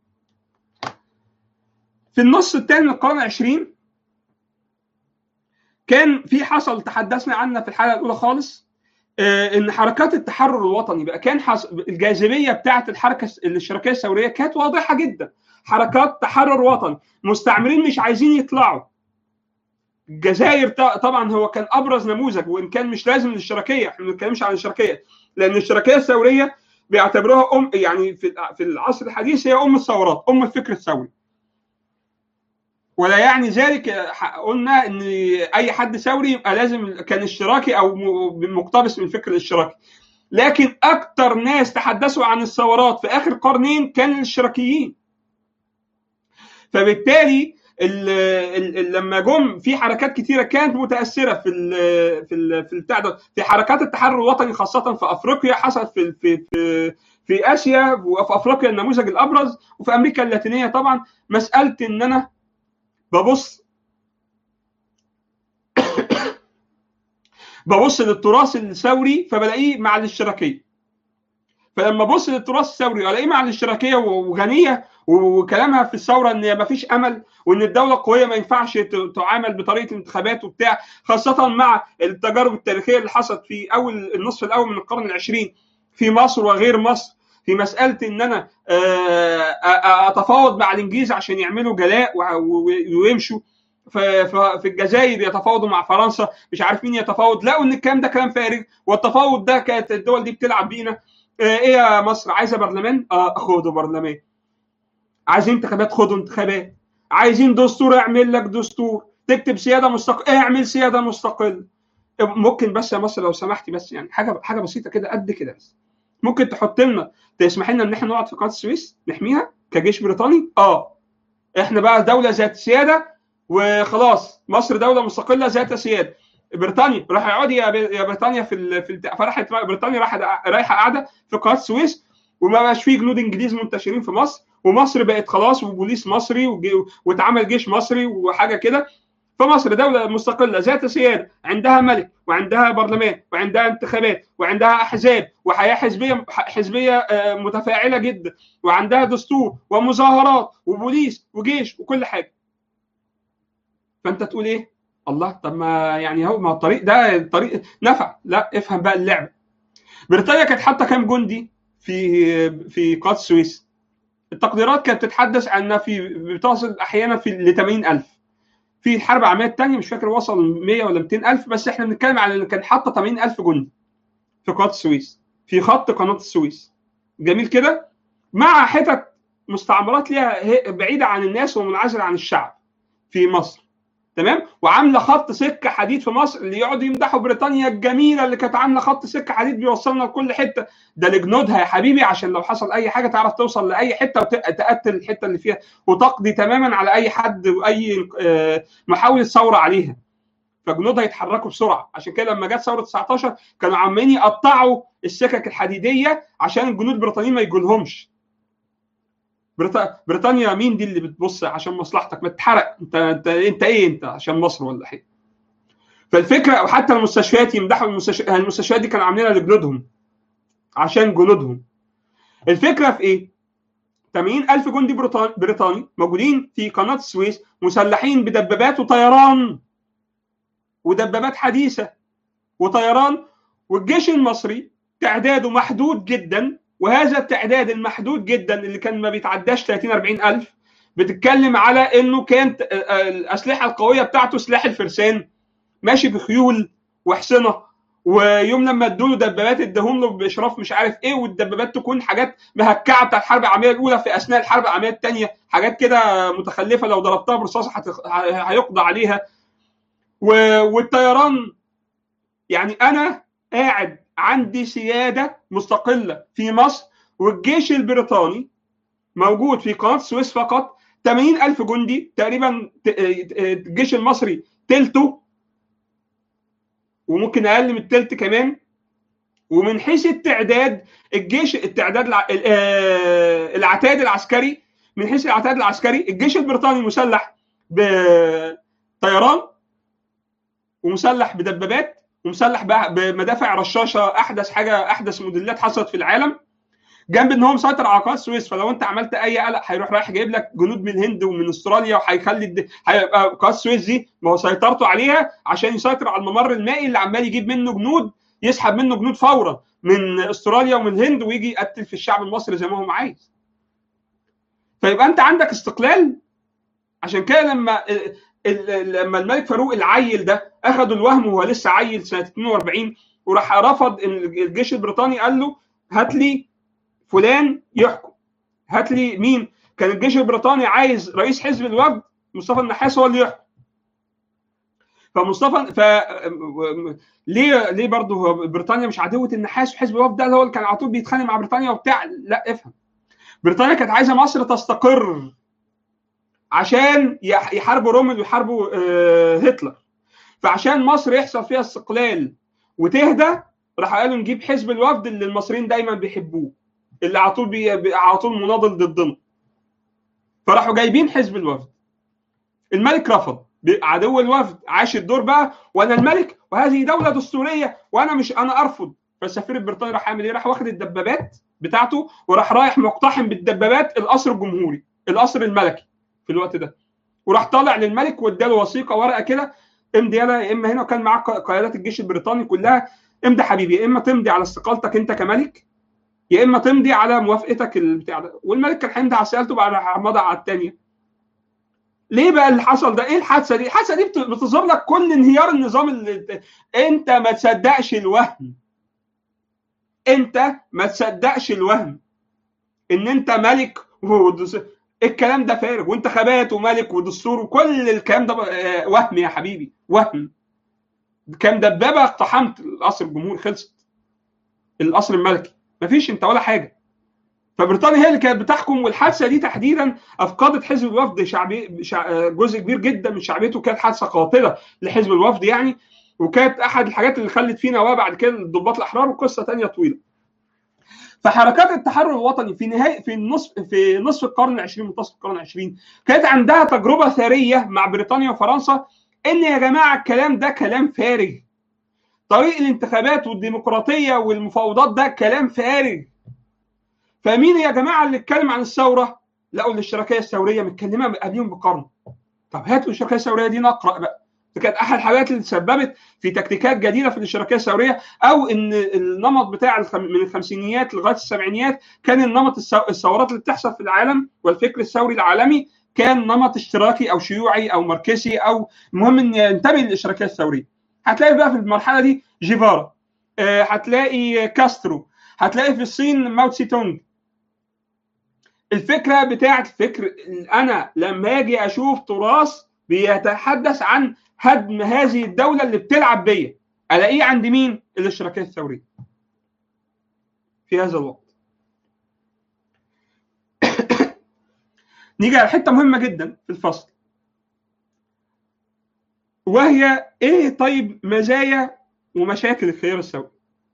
Speaker 1: في النص الثاني من القرن العشرين كان في حصل تحدثنا عنها في الحلقه الاولى خالص ان حركات التحرر الوطني بقى كان الجاذبيه بتاعه الحركه الاشتراكيه الثوريه كانت واضحه جدا حركات تحرر وطني مستعمرين مش عايزين يطلعوا الجزائر طبعا هو كان ابرز نموذج وان كان مش لازم الاشتراكيه احنا ما بنتكلمش عن الاشتراكيه لان الاشتراكيه الثوريه بيعتبروها ام يعني في في العصر الحديث هي ام الثورات ام الفكر الثوري ولا يعني ذلك قلنا ان اي حد ثوري يبقى لازم كان اشتراكي او مقتبس من الفكر الاشتراكي لكن اكثر ناس تحدثوا عن الثورات في اخر قرنين كانوا الاشتراكيين فبالتالي ال ال لما جم في حركات كتيره كانت متاثره في ال في ال في البتاع ده في حركات التحرر الوطني خاصه في افريقيا حصلت في في في في اسيا وفي افريقيا النموذج الابرز وفي امريكا اللاتينيه طبعا مساله ان انا ببص ببص للتراث الثوري فبلاقيه مع الاشتراكيه فلما ابص للتراث الثوري والاقيه مع الاشتراكيه وغنيه وكلامها في الثوره ان ما فيش امل وان الدوله القويه ما ينفعش تعامل بطريقه الانتخابات وبتاع خاصه مع التجارب التاريخيه اللي حصلت في اول النصف الاول من القرن العشرين في مصر وغير مصر في مساله ان انا اتفاوض مع الانجليز عشان يعملوا جلاء ويمشوا في الجزائر يتفاوضوا مع فرنسا مش عارف مين يتفاوض لقوا ان الكلام ده كلام فارغ والتفاوض ده كانت الدول دي بتلعب بينا ايه يا مصر عايزه برلمان؟ اه خدوا برلمان عايزين انتخابات خدوا انتخابات عايزين دستور اعمل لك دستور تكتب سياده مستقل اعمل سياده مستقل ممكن بس يا مصر لو سمحتي بس يعني حاجه حاجه بسيطه كده قد كده بس ممكن تحط لنا تسمح لنا ان احنا نقعد في قناه السويس نحميها كجيش بريطاني اه احنا بقى دوله ذات سياده وخلاص مصر دوله مستقله ذات سياده بريطانيا راح يقعد يا بريطانيا في ال... في الت... فراحت بريطانيا راحت رايحه قاعده في قناه السويس وما بقاش فيه جنود انجليز منتشرين في مصر ومصر بقت خلاص وبوليس مصري وجي... واتعمل جيش مصري وحاجه كده فمصر دولة مستقلة ذات سيادة عندها ملك وعندها برلمان وعندها انتخابات وعندها أحزاب وحياة حزبية حزبية متفاعلة جدا وعندها دستور ومظاهرات وبوليس وجيش وكل حاجة فأنت تقول إيه؟ الله طب ما يعني هو ما الطريق ده الطريق نفع لا افهم بقى اللعبة بريطانيا كانت حاطة كام جندي في في قناة السويس التقديرات كانت تتحدث عنها في بتصل أحيانا في ل 80000 في الحرب العالميه الثانيه مش فاكر وصل 100 ولا 200 الف بس احنا بنتكلم على اللي كان حاطه 80 الف جندي في قناه السويس في خط قناه السويس جميل كده مع حتت مستعمرات ليها بعيده عن الناس ومنعزله عن الشعب في مصر تمام وعامله خط سكه حديد في مصر اللي يقعدوا يمدحوا بريطانيا الجميله اللي كانت عامله خط سكه حديد بيوصلنا لكل حته ده لجنودها يا حبيبي عشان لو حصل اي حاجه تعرف توصل لاي حته وتقتل الحته اللي فيها وتقضي تماما على اي حد واي محاوله ثوره عليها فجنودها يتحركوا بسرعه عشان كده لما جت ثوره 19 كانوا عمالين يقطعوا السكك الحديديه عشان الجنود البريطانيين ما يجولهمش بريطانيا مين دي اللي بتبص عشان مصلحتك ما تتحرق انت انت انت ايه انت عشان مصر ولا حاجه فالفكره وحتى المستشفيات يمدحوا المستشفيات المستشفيات دي كانوا عاملينها لجنودهم عشان جنودهم الفكره في ايه 80 ألف جندي بريطاني موجودين في قناة السويس مسلحين بدبابات وطيران ودبابات حديثة وطيران والجيش المصري تعداده محدود جدا وهذا التعداد المحدود جدا اللي كان ما بيتعداش 30 40 ألف بتتكلم على انه كانت الاسلحه القويه بتاعته سلاح الفرسان ماشي بخيول وحصنه ويوم لما ادوا له دبابات اداهم له باشراف مش عارف ايه والدبابات تكون حاجات مهكعه بتاعت الحرب العالميه الاولى في اثناء الحرب العالميه الثانيه حاجات كده متخلفه لو ضربتها برصاصه هيقضى عليها والطيران يعني انا قاعد عندي سياده مستقله في مصر والجيش البريطاني موجود في قناه السويس فقط 80 ألف جندي تقريبا الجيش المصري تلته وممكن أقل من التلت كمان ومن حيث التعداد الجيش التعداد العتاد العسكري من حيث العتاد العسكري الجيش البريطاني مسلح بطيران ومسلح بدبابات ومسلح بمدافع رشاشه احدث حاجه احدث موديلات حصلت في العالم جنب ان هو مسيطر على قناه السويس فلو انت عملت اي قلق هيروح رايح جايب لك جنود من الهند ومن استراليا وهيخلي هيبقى قناه السويس دي ما هو سيطرته عليها عشان يسيطر على الممر المائي اللي عمال يجيب منه جنود يسحب منه جنود فورا من استراليا ومن الهند ويجي يقتل في الشعب المصري زي ما هو عايز. فيبقى انت عندك استقلال عشان كده لما لما الملك فاروق العيل ده اخذوا الوهم وهو لسه عيل سنه 42 وراح رفض الجيش البريطاني قال له هات لي فلان يحكم هات لي مين كان الجيش البريطاني عايز رئيس حزب الوفد مصطفى النحاس هو اللي يحكم فمصطفى ف ليه ليه برضه بريطانيا مش عدوه النحاس وحزب الوفد ده هو اللي كان على طول بيتخانق مع بريطانيا وبتاع لا افهم بريطانيا كانت عايزه مصر تستقر عشان يحاربوا رومل ويحاربوا هتلر فعشان مصر يحصل فيها استقلال وتهدى راح قالوا نجيب حزب الوفد اللي المصريين دايما بيحبوه اللي على طول بي... على طول مناضل ضدنا فراحوا جايبين حزب الوفد الملك رفض عدو الوفد عاش الدور بقى وانا الملك وهذه دوله دستوريه وانا مش انا ارفض فالسفير البريطاني راح عامل ايه؟ راح واخد الدبابات بتاعته وراح رايح مقتحم بالدبابات القصر الجمهوري القصر الملكي في الوقت ده وراح طالع للملك واداله وثيقه ورقه كده امضي يلا يا اما هنا وكان معاه قيادات الجيش البريطاني كلها امضي حبيبي يا اما تمضي على استقالتك انت كملك يا اما تمضي على موافقتك البتاع ده والملك كان هيمضي على سيالته بعد مضى على الثانيه ليه بقى اللي حصل ده؟ ايه الحادثه دي؟ الحادثه دي بتظهر لك كل انهيار النظام اللي انت ما تصدقش الوهم. انت ما تصدقش الوهم ان انت ملك الكلام ده فارغ وانتخابات وملك ودستور وكل الكلام ده وهم يا حبيبي وهم كام دبابه اقتحمت القصر الجمهوري خلصت القصر الملكي مفيش انت ولا حاجه فبريطانيا هي اللي كانت بتحكم والحادثه دي تحديدا افقدت حزب الوفد شعبي شع... جزء كبير جدا من شعبيته كانت حادثه قاتله لحزب الوفد يعني وكانت احد الحاجات اللي خلت فيه نواه بعد كده الضباط الاحرار وقصه ثانيه طويله. فحركات التحرر الوطني في نهايه في النصف في نصف القرن العشرين منتصف القرن العشرين كانت عندها تجربه ثريه مع بريطانيا وفرنسا ان يا جماعه الكلام ده كلام فارغ. طريق الانتخابات والديمقراطيه والمفاوضات ده كلام فارغ. فمين يا جماعه اللي اتكلم عن الثوره؟ لقوا الاشتراكيه الثوريه متكلمه قبلهم بقرن. طب هاتوا الاشتراكيه الثوريه دي نقرا بقى. كانت احد الحاجات اللي تسببت في تكتيكات جديده في الاشتراكيه الثوريه او ان النمط بتاع من الخمسينيات لغايه السبعينيات كان النمط الثورات اللي بتحصل في العالم والفكر الثوري العالمي كان نمط اشتراكي او شيوعي او ماركسي او المهم ان ينتمي للاشتراكيه الثوريه. هتلاقي بقى في المرحله دي جيفارا هتلاقي كاسترو هتلاقي في الصين ماو تسي تونج الفكره بتاعت فكر انا لما اجي اشوف تراث بيتحدث عن هدم هذه الدوله اللي بتلعب بيا الاقيه عند مين؟ الاشتراكيه الثوريه. في هذا الوقت. نيجي على حته مهمه جدا في الفصل. وهي ايه طيب مزايا ومشاكل الخيار الثوري؟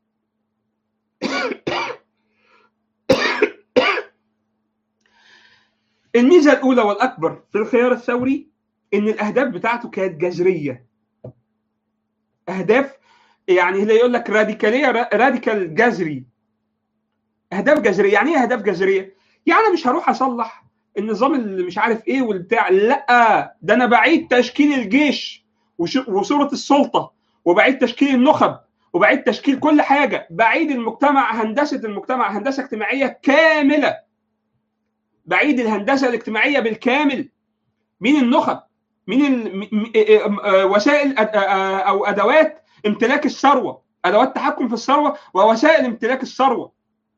Speaker 1: الميزه الاولى والاكبر في الخيار الثوري ان الاهداف بتاعته كانت جذريه اهداف يعني اللي يقول لك راديكاليه راديكال جذري اهداف جذريه يعني ايه اهداف جذريه يعني مش هروح اصلح النظام اللي مش عارف ايه والبتاع لا ده انا بعيد تشكيل الجيش وصوره السلطه وبعيد تشكيل النخب وبعيد تشكيل كل حاجه بعيد المجتمع هندسه المجتمع هندسه اجتماعيه كامله بعيد الهندسه الاجتماعيه بالكامل مين النخب مين وسائل او ادوات امتلاك الثروه ادوات تحكم في الثروه ووسائل امتلاك الثروه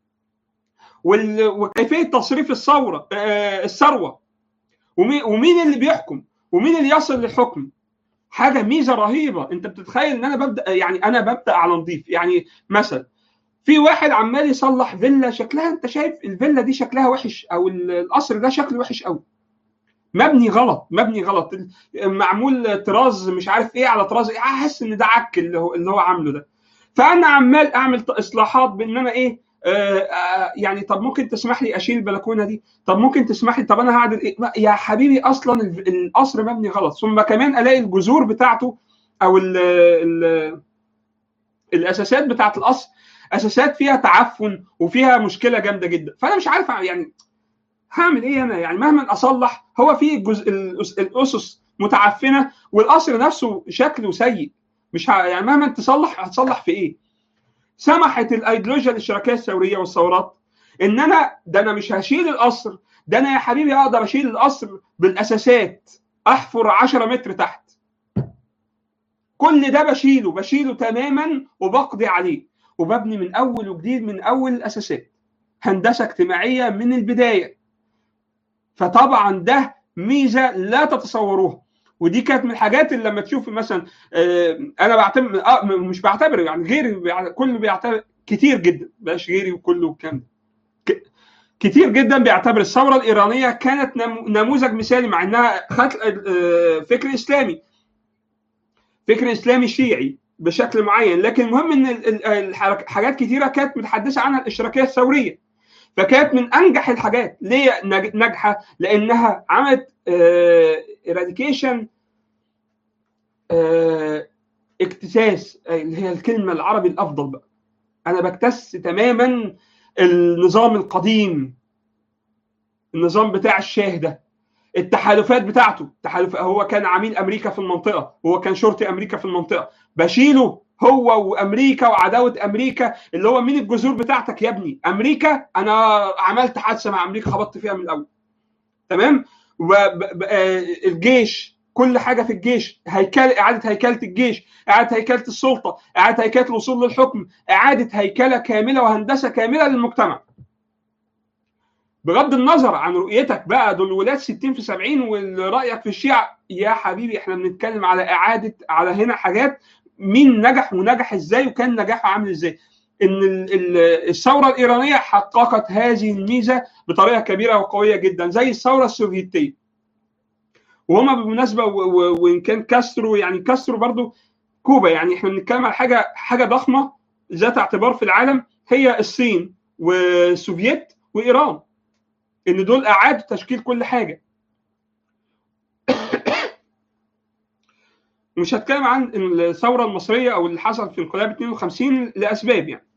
Speaker 1: وكيفيه تصريف الثوره الثروه ومين اللي بيحكم ومين اللي يصل للحكم حاجه ميزه رهيبه انت بتتخيل ان انا ببدا يعني انا ببدا على نظيف يعني مثلا في واحد عمال يصلح فيلا شكلها انت شايف الفيلا دي شكلها وحش او القصر ده شكله وحش قوي مبني غلط مبني غلط معمول طراز مش عارف ايه على طراز ايه احس ان ده عك اللي هو اللي هو عامله ده فانا عمال اعمل اصلاحات بان انا ايه آه آه يعني طب ممكن تسمح لي اشيل البلكونه دي طب ممكن تسمح لي طب انا هعدل ايه يا حبيبي اصلا القصر مبني غلط ثم كمان الاقي الجذور بتاعته او ال ال الاساسات بتاعت القصر اساسات فيها تعفن وفيها مشكله جامده جدا فانا مش عارف يعني هعمل ايه انا يعني مهما اصلح هو في الجزء الاسس متعفنه والقصر نفسه شكله سيء مش ه... يعني مهما تصلح هتصلح في ايه سمحت الايديولوجيا الاشتراكيه الثوريه والثورات ان انا ده انا مش هشيل القصر ده انا يا حبيبي اقدر اشيل القصر بالاساسات احفر 10 متر تحت كل ده بشيله بشيله تماما وبقضي عليه وببني من اول وجديد من اول الاساسات هندسه اجتماعيه من البدايه فطبعا ده ميزه لا تتصوروها ودي كانت من الحاجات اللي لما تشوف مثلا انا بعتبر آه مش بعتبر يعني غيري كله بيعتبر كتير جدا بلاش غيري وكله والكلام ده كتير جدا بيعتبر الثوره الايرانيه كانت نموذج مثالي مع انها خدت فكر اسلامي فكر اسلامي شيعي بشكل معين لكن المهم ان الحاجات كتيره كانت متحدثه عنها الاشتراكيه الثوريه فكانت من انجح الحاجات ليه ناجحه لانها عملت اراديكيشن اكتساس اللي هي الكلمه العربي الافضل بقى انا بكتس تماما النظام القديم النظام بتاع الشاه ده التحالفات بتاعته تحالف هو كان عميل امريكا في المنطقه وهو كان شرطي امريكا في المنطقه بشيله هو وامريكا وعداوه امريكا اللي هو مين الجذور بتاعتك يا ابني امريكا انا عملت حادثه مع امريكا خبطت فيها من الاول تمام الجيش كل حاجه في الجيش هيكل اعاده هيكله الجيش اعاده هيكله السلطه اعاده هيكله الوصول للحكم اعاده هيكله كامله وهندسه كامله للمجتمع بغض النظر عن رؤيتك بقى دول ولاد 60 في 70 ورايك في الشيعة يا حبيبي احنا بنتكلم على اعاده على هنا حاجات مين نجح ونجح ازاي وكان نجاحه عامل ازاي ان الثوره الايرانيه حققت هذه الميزه بطريقه كبيره وقويه جدا زي الثوره السوفيتيه وهما بالمناسبه وان كان كاسترو يعني كاسترو برضو كوبا يعني احنا بنتكلم على حاجه حاجه ضخمه ذات اعتبار في العالم هي الصين والسوفييت وايران ان دول اعادوا تشكيل كل حاجه مش هتكلم عن الثوره المصريه او اللي حصل في انقلاب 52 لاسباب يعني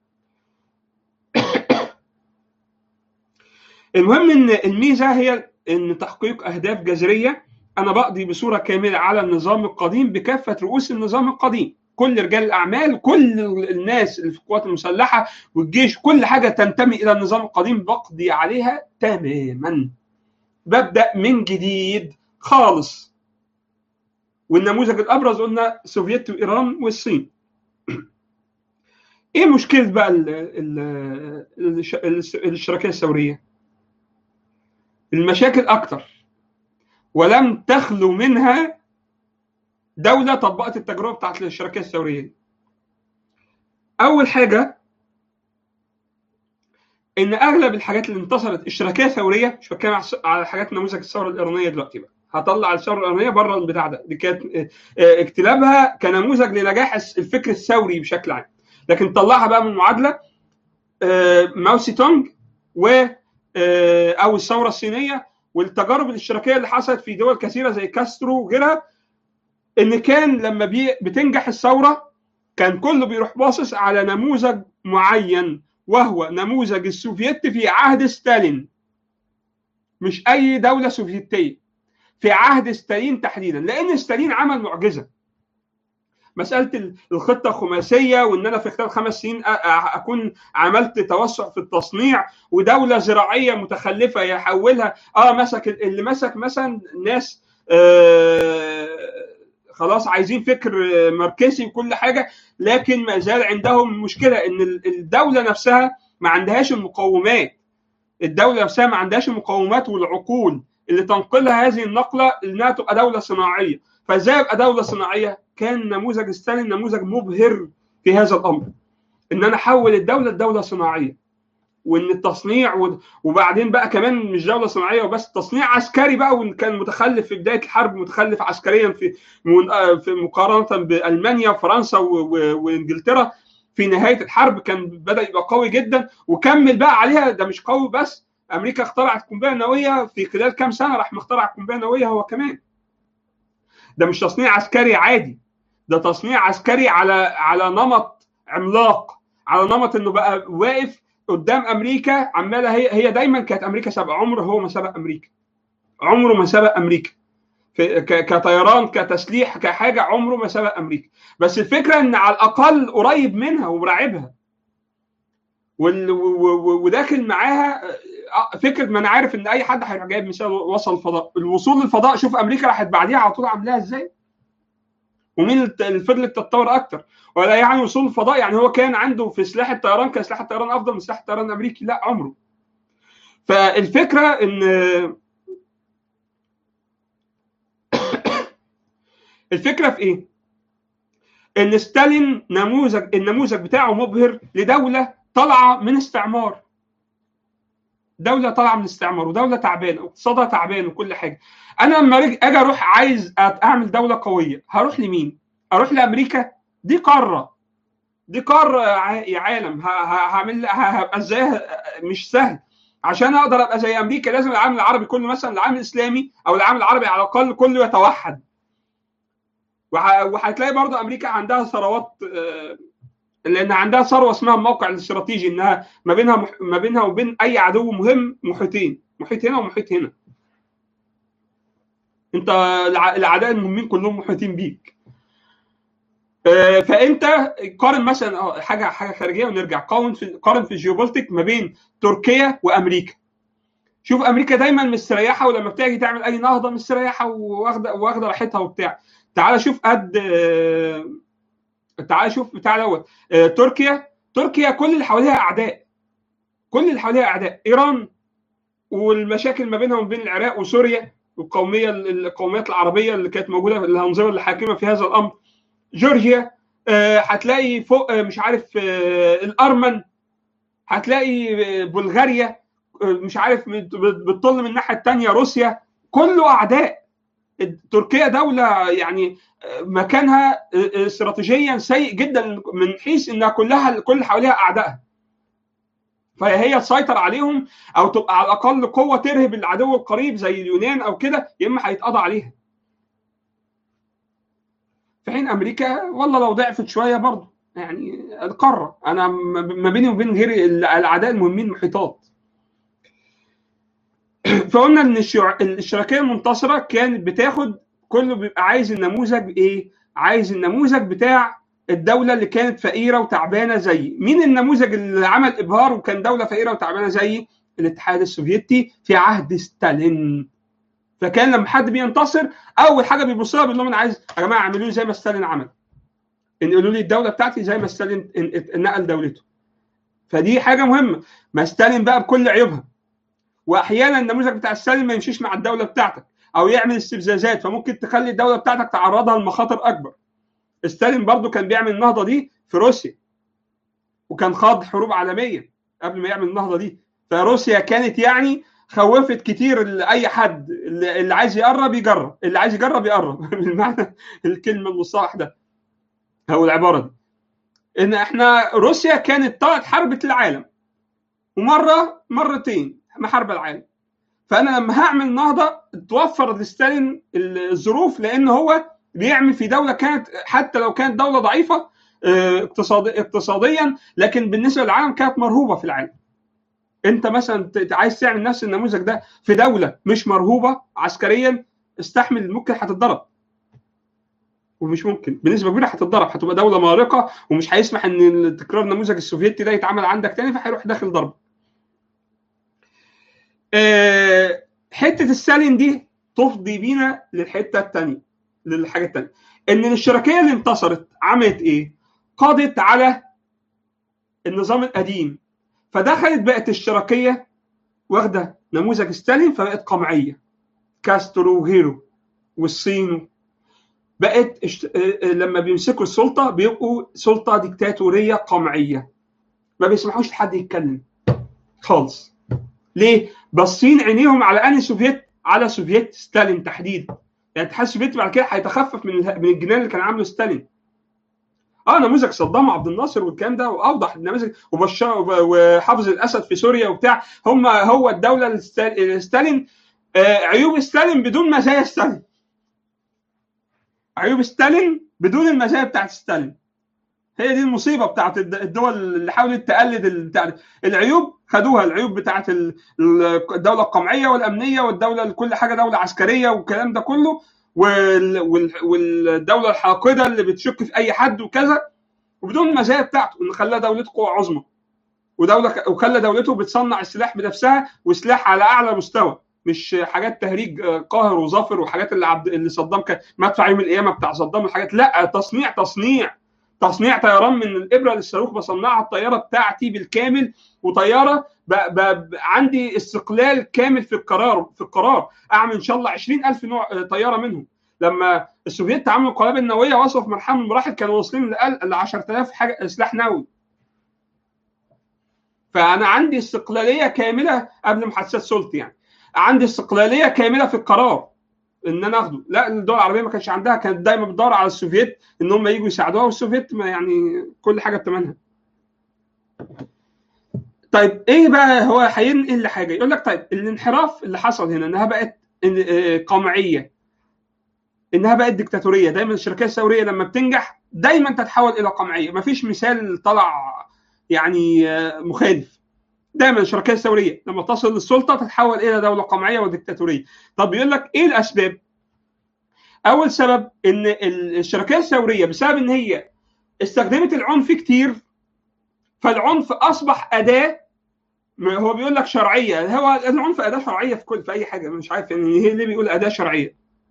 Speaker 1: المهم ان الميزه هي ان تحقيق اهداف جذريه انا بقضي بصوره كامله على النظام القديم بكافه رؤوس النظام القديم كل رجال الاعمال كل الناس اللي في القوات المسلحه والجيش كل حاجه تنتمي الى النظام القديم بقضي عليها تماما ببدا من جديد خالص والنموذج الابرز قلنا سوفيت وايران والصين ايه مشكله بقى ال ال الاشتراكيه الثوريه المشاكل اكتر ولم تخلو منها دوله طبقت التجربه بتاعت الاشتراكيه الثوريه اول حاجه ان اغلب الحاجات اللي انتصرت اشتراكيه ثوريه مش بتكلم على حاجات نموذج الثوره الايرانيه دلوقتي بقى هطلع الثوره الايرانيه بره البتاع ده دي كانت اكتلابها كنموذج لنجاح الفكر الثوري بشكل عام لكن طلعها بقى من المعادله ماو سي تونج و او الثوره الصينيه والتجارب الاشتراكيه اللي حصلت في دول كثيره زي كاسترو وغيرها ان كان لما بي بتنجح الثوره كان كله بيروح باصص على نموذج معين وهو نموذج السوفيت في عهد ستالين مش اي دوله سوفيتيه في عهد ستالين تحديدا لان ستالين عمل معجزه مساله الخطه الخماسيه وان انا في خلال خمس سنين اكون عملت توسع في التصنيع ودوله زراعيه متخلفه يحولها اه مسك اللي مسك مثلا ناس آه خلاص عايزين فكر ماركسي وكل حاجه لكن ما زال عندهم مشكله ان الدوله نفسها ما عندهاش المقومات الدوله نفسها ما عندهاش المقومات والعقول اللي تنقلها هذه النقله انها تبقى دوله صناعيه فازاي ابقى دوله صناعيه كان نموذج ستالين نموذج مبهر في هذا الامر ان انا احول الدوله لدوله صناعيه وان التصنيع وبعدين بقى كمان مش دوله صناعيه وبس تصنيع عسكري بقى وان كان متخلف في بدايه الحرب متخلف عسكريا في في مقارنه بالمانيا وفرنسا وانجلترا في نهايه الحرب كان بدا يبقى قوي جدا وكمل بقى عليها ده مش قوي بس امريكا اخترعت قنبله نوويه في خلال كام سنه راح مخترع قنبله نوويه هو كمان ده مش تصنيع عسكري عادي ده تصنيع عسكري على على نمط عملاق على نمط انه بقى واقف قدام امريكا عماله هي هي دايما كانت امريكا سابقه عمره هو ما سبق امريكا عمره ما سبق امريكا كطيران كتسليح كحاجه عمره ما سبق امريكا بس الفكره ان على الاقل قريب منها ومراعبها وداخل معاها فكره ما انا عارف ان اي حد هيروح جايب مثال وصل الفضاء الوصول للفضاء شوف امريكا راحت بعديها على طول عاملاها ازاي ومين اللي فضلت تتطور اكتر ولا يعني وصول الفضاء يعني هو كان عنده في سلاح الطيران كان سلاح الطيران افضل من سلاح الطيران الامريكي لا عمره فالفكره ان الفكره في ايه؟ ان ستالين نموذج النموذج بتاعه مبهر لدوله طالعه من استعمار دوله طالعه من استعمار ودوله تعبانه واقتصادها تعبان وكل حاجه انا لما اجي اروح عايز اعمل دوله قويه هروح لمين؟ اروح لامريكا دي قاره دي قاره يا عالم هعمل هبقى ازاي مش سهل عشان اقدر ابقى زي امريكا لازم العالم العربي كله مثلا العالم الاسلامي او العالم العربي على الاقل كله يتوحد وهتلاقي برضه امريكا عندها ثروات لان عندها ثروه اسمها الموقع الاستراتيجي انها ما بينها ما بينها وبين اي عدو مهم محيطين محيط هنا ومحيط هنا انت الاعداء المهمين كلهم محيطين بيك فانت قارن مثلا حاجه حاجه خارجيه ونرجع قارن في قارن في الجيوبولتيك ما بين تركيا وامريكا شوف امريكا دايما مستريحه ولما بتيجي تعمل اي نهضه مستريحه واخده واخده راحتها وبتاع تعال شوف قد تعال شوف بتاع دوت تركيا تركيا كل اللي حواليها اعداء كل اللي حواليها اعداء ايران والمشاكل ما بينها وبين العراق وسوريا والقوميه القوميات العربيه اللي كانت موجوده الانظمه اللي حاكمه في هذا الامر جورجيا هتلاقي فوق مش عارف الارمن هتلاقي بلغاريا مش عارف بتطل من الناحيه الثانيه روسيا كله اعداء تركيا دوله يعني مكانها استراتيجيا سيء جدا من حيث انها كلها كل اللي حواليها اعدائها فهي تسيطر عليهم او تبقى على الاقل قوه ترهب العدو القريب زي اليونان او كده يا اما هيتقضى عليها في حين امريكا والله لو ضعفت شويه برضه يعني القاره انا ما بيني وبين غير الاعداء المهمين محيطات فقلنا ان الشركيه المنتصره كانت بتاخد كله بيبقى عايز النموذج ايه؟ عايز النموذج بتاع الدوله اللي كانت فقيره وتعبانه زي مين النموذج اللي عمل ابهار وكان دوله فقيره وتعبانه زي الاتحاد السوفيتي في عهد ستالين فكان لما حد بينتصر اول حاجه بيبص لها بيقول لهم انا عايز يا جماعه اعملوا لي زي ما ستالين عمل ان يقولوا لي الدوله بتاعتي زي ما ستالين نقل دولته فدي حاجه مهمه ما ستالين بقى بكل عيوبها واحيانا النموذج بتاع ستالين ما يمشيش مع الدوله بتاعتك او يعمل استفزازات فممكن تخلي الدوله بتاعتك تعرضها لمخاطر اكبر ستالين برضو كان بيعمل النهضه دي في روسيا وكان خاض حروب عالميه قبل ما يعمل النهضه دي فروسيا كانت يعني خوفت كتير اي حد اللي عايز يقرب يجرب اللي عايز يجرب يقرب بالمعنى الكلمه المصطلح ده او العباره دي ان احنا روسيا كانت طلعت حربة العالم ومره مرتين محاربه العالم فانا لما هعمل نهضه توفر لستالين الظروف لان هو بيعمل في دوله كانت حتى لو كانت دوله ضعيفه اقتصادي اقتصاديا لكن بالنسبه للعالم كانت مرهوبه في العالم انت مثلا عايز تعمل نفس النموذج ده في دوله مش مرهوبه عسكريا استحمل ممكن هتتضرب ومش ممكن بنسبه كبيره هتتضرب هتبقى دوله مارقه ومش هيسمح ان تكرار النموذج السوفيتي ده يتعمل عندك تاني فهيروح داخل ضرب أه حته السالين دي تفضي بينا للحته الثانيه للحاجه الثانيه ان الاشتراكيه اللي انتصرت عملت ايه؟ قضت على النظام القديم فدخلت بقت الاشتراكيه واخده نموذج ستالين فبقت قمعيه كاسترو وغيره والصين بقت اشت... لما بيمسكوا السلطه بيبقوا سلطه ديكتاتوريه قمعيه ما بيسمحوش لحد يتكلم خالص ليه؟ باصين عينيهم على انهي سوفيت؟ على سوفيت ستالين تحديدا يعني الاتحاد السوفيتي بعد كده هيتخفف من من الجنان اللي كان عامله ستالين اه نموذج صدام عبد الناصر والكلام ده واوضح النماذج وبشار وحافظ الاسد في سوريا وبتاع هم هو الدوله ستالين آه عيوب ستالين بدون مزايا ستالين عيوب ستالين بدون المزايا بتاعت ستالين هي دي المصيبه بتاعت الدول اللي حاولت تقلد العيوب خدوها العيوب بتاعت الدوله القمعيه والامنيه والدوله كل حاجه دوله عسكريه والكلام ده كله والدوله الحاقده اللي بتشك في اي حد وكذا وبدون المزايا بتاعته انه خلى دولته قوه عظمى ودوله وخلى دولته بتصنع السلاح بنفسها وسلاح على اعلى مستوى مش حاجات تهريج قاهر وظافر وحاجات اللي عبد اللي صدام كان مدفع يوم القيامه بتاع صدام الحاجات لا تصنيع تصنيع تصنيع طيران من الابره للصاروخ بصنعها الطياره بتاعتي بالكامل وطياره ب ب عندي استقلال كامل في القرار في القرار اعمل ان شاء الله 20000 نوع طياره منهم لما السوفييت عملوا القنابل النوويه وصلوا في مرحله من المراحل كانوا واصلين ل 10000 حاجه سلاح نووي فانا عندي استقلاليه كامله قبل محادثات سلطي يعني عندي استقلاليه كامله في القرار ان انا اخده لا الدول العربيه ما كانش عندها كانت دايما بتدور على السوفييت ان هم يجوا يساعدوها والسوفييت يعني كل حاجه بثمنها طيب ايه بقى هو هينقل لحاجه يقول لك طيب الانحراف اللي حصل هنا انها بقت قمعيه انها بقت ديكتاتوريه دايما الشركات الثوريه لما بتنجح دايما تتحول الى قمعيه مفيش مثال طلع يعني مخالف دايما الشركات الثوريه لما تصل للسلطه تتحول الى دوله قمعيه وديكتاتوريه طب يقول لك ايه الاسباب اول سبب ان الشركات الثوريه بسبب ان هي استخدمت العنف كتير فالعنف اصبح اداه هو بيقول لك شرعيه هو العنف اداه شرعيه في كل في اي حاجه مش عارف يعني هي ليه بيقول اداه شرعيه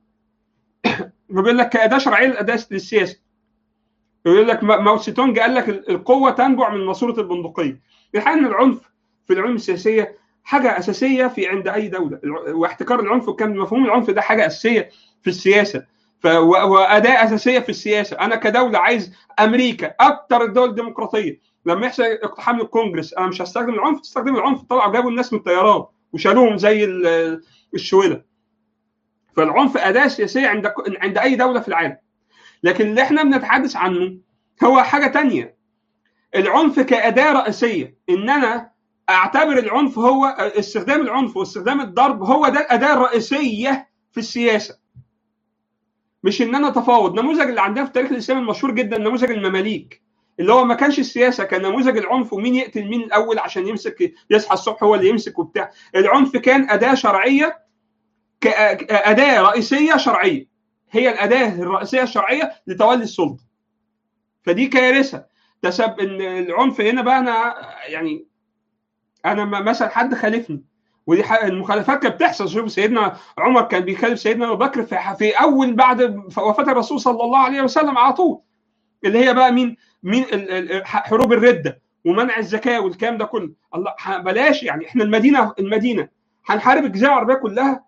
Speaker 1: بيقول لك كاداه شرعيه للاداه للسياسه يقول لك ماو سي تونج قال لك القوه تنبع من ماسوره البندقيه في حال ان العنف في العلوم السياسيه حاجه اساسيه في عند اي دوله واحتكار العنف وكان مفهوم العنف ده حاجه اساسيه في السياسه واداه اساسيه في السياسه انا كدوله عايز امريكا اكثر الدول الديمقراطيه لما يحصل اقتحام الكونجرس انا مش هستخدم العنف تستخدم العنف طلعوا جابوا الناس من الطيارات وشالوهم زي الشويله فالعنف اداه سياسيه عند عند اي دوله في العالم لكن اللي احنا بنتحدث عنه هو حاجه تانية العنف كاداه رئيسيه ان انا اعتبر العنف هو استخدام العنف واستخدام الضرب هو ده الاداه الرئيسيه في السياسه مش ان انا اتفاوض نموذج اللي عندنا في التاريخ الاسلامي المشهور جدا نموذج المماليك اللي هو ما كانش السياسه كان نموذج العنف ومين يقتل مين الاول عشان يمسك يصحى الصبح هو اللي يمسك وبتاع العنف كان اداه شرعيه كاداه رئيسيه شرعيه هي الاداه الرئيسيه الشرعيه لتولي السلطه فدي كارثه تسبب ان العنف هنا بقى انا يعني انا مثلا حد خالفني ودي المخالفات كانت بتحصل شوف سيدنا عمر كان بيخالف سيدنا ابو بكر في اول بعد وفاه الرسول صلى الله عليه وسلم على طول اللي هي بقى مين مين حروب الرده ومنع الزكاه والكلام ده كله الله بلاش يعني احنا المدينه المدينه هنحارب الجزيره العربيه كلها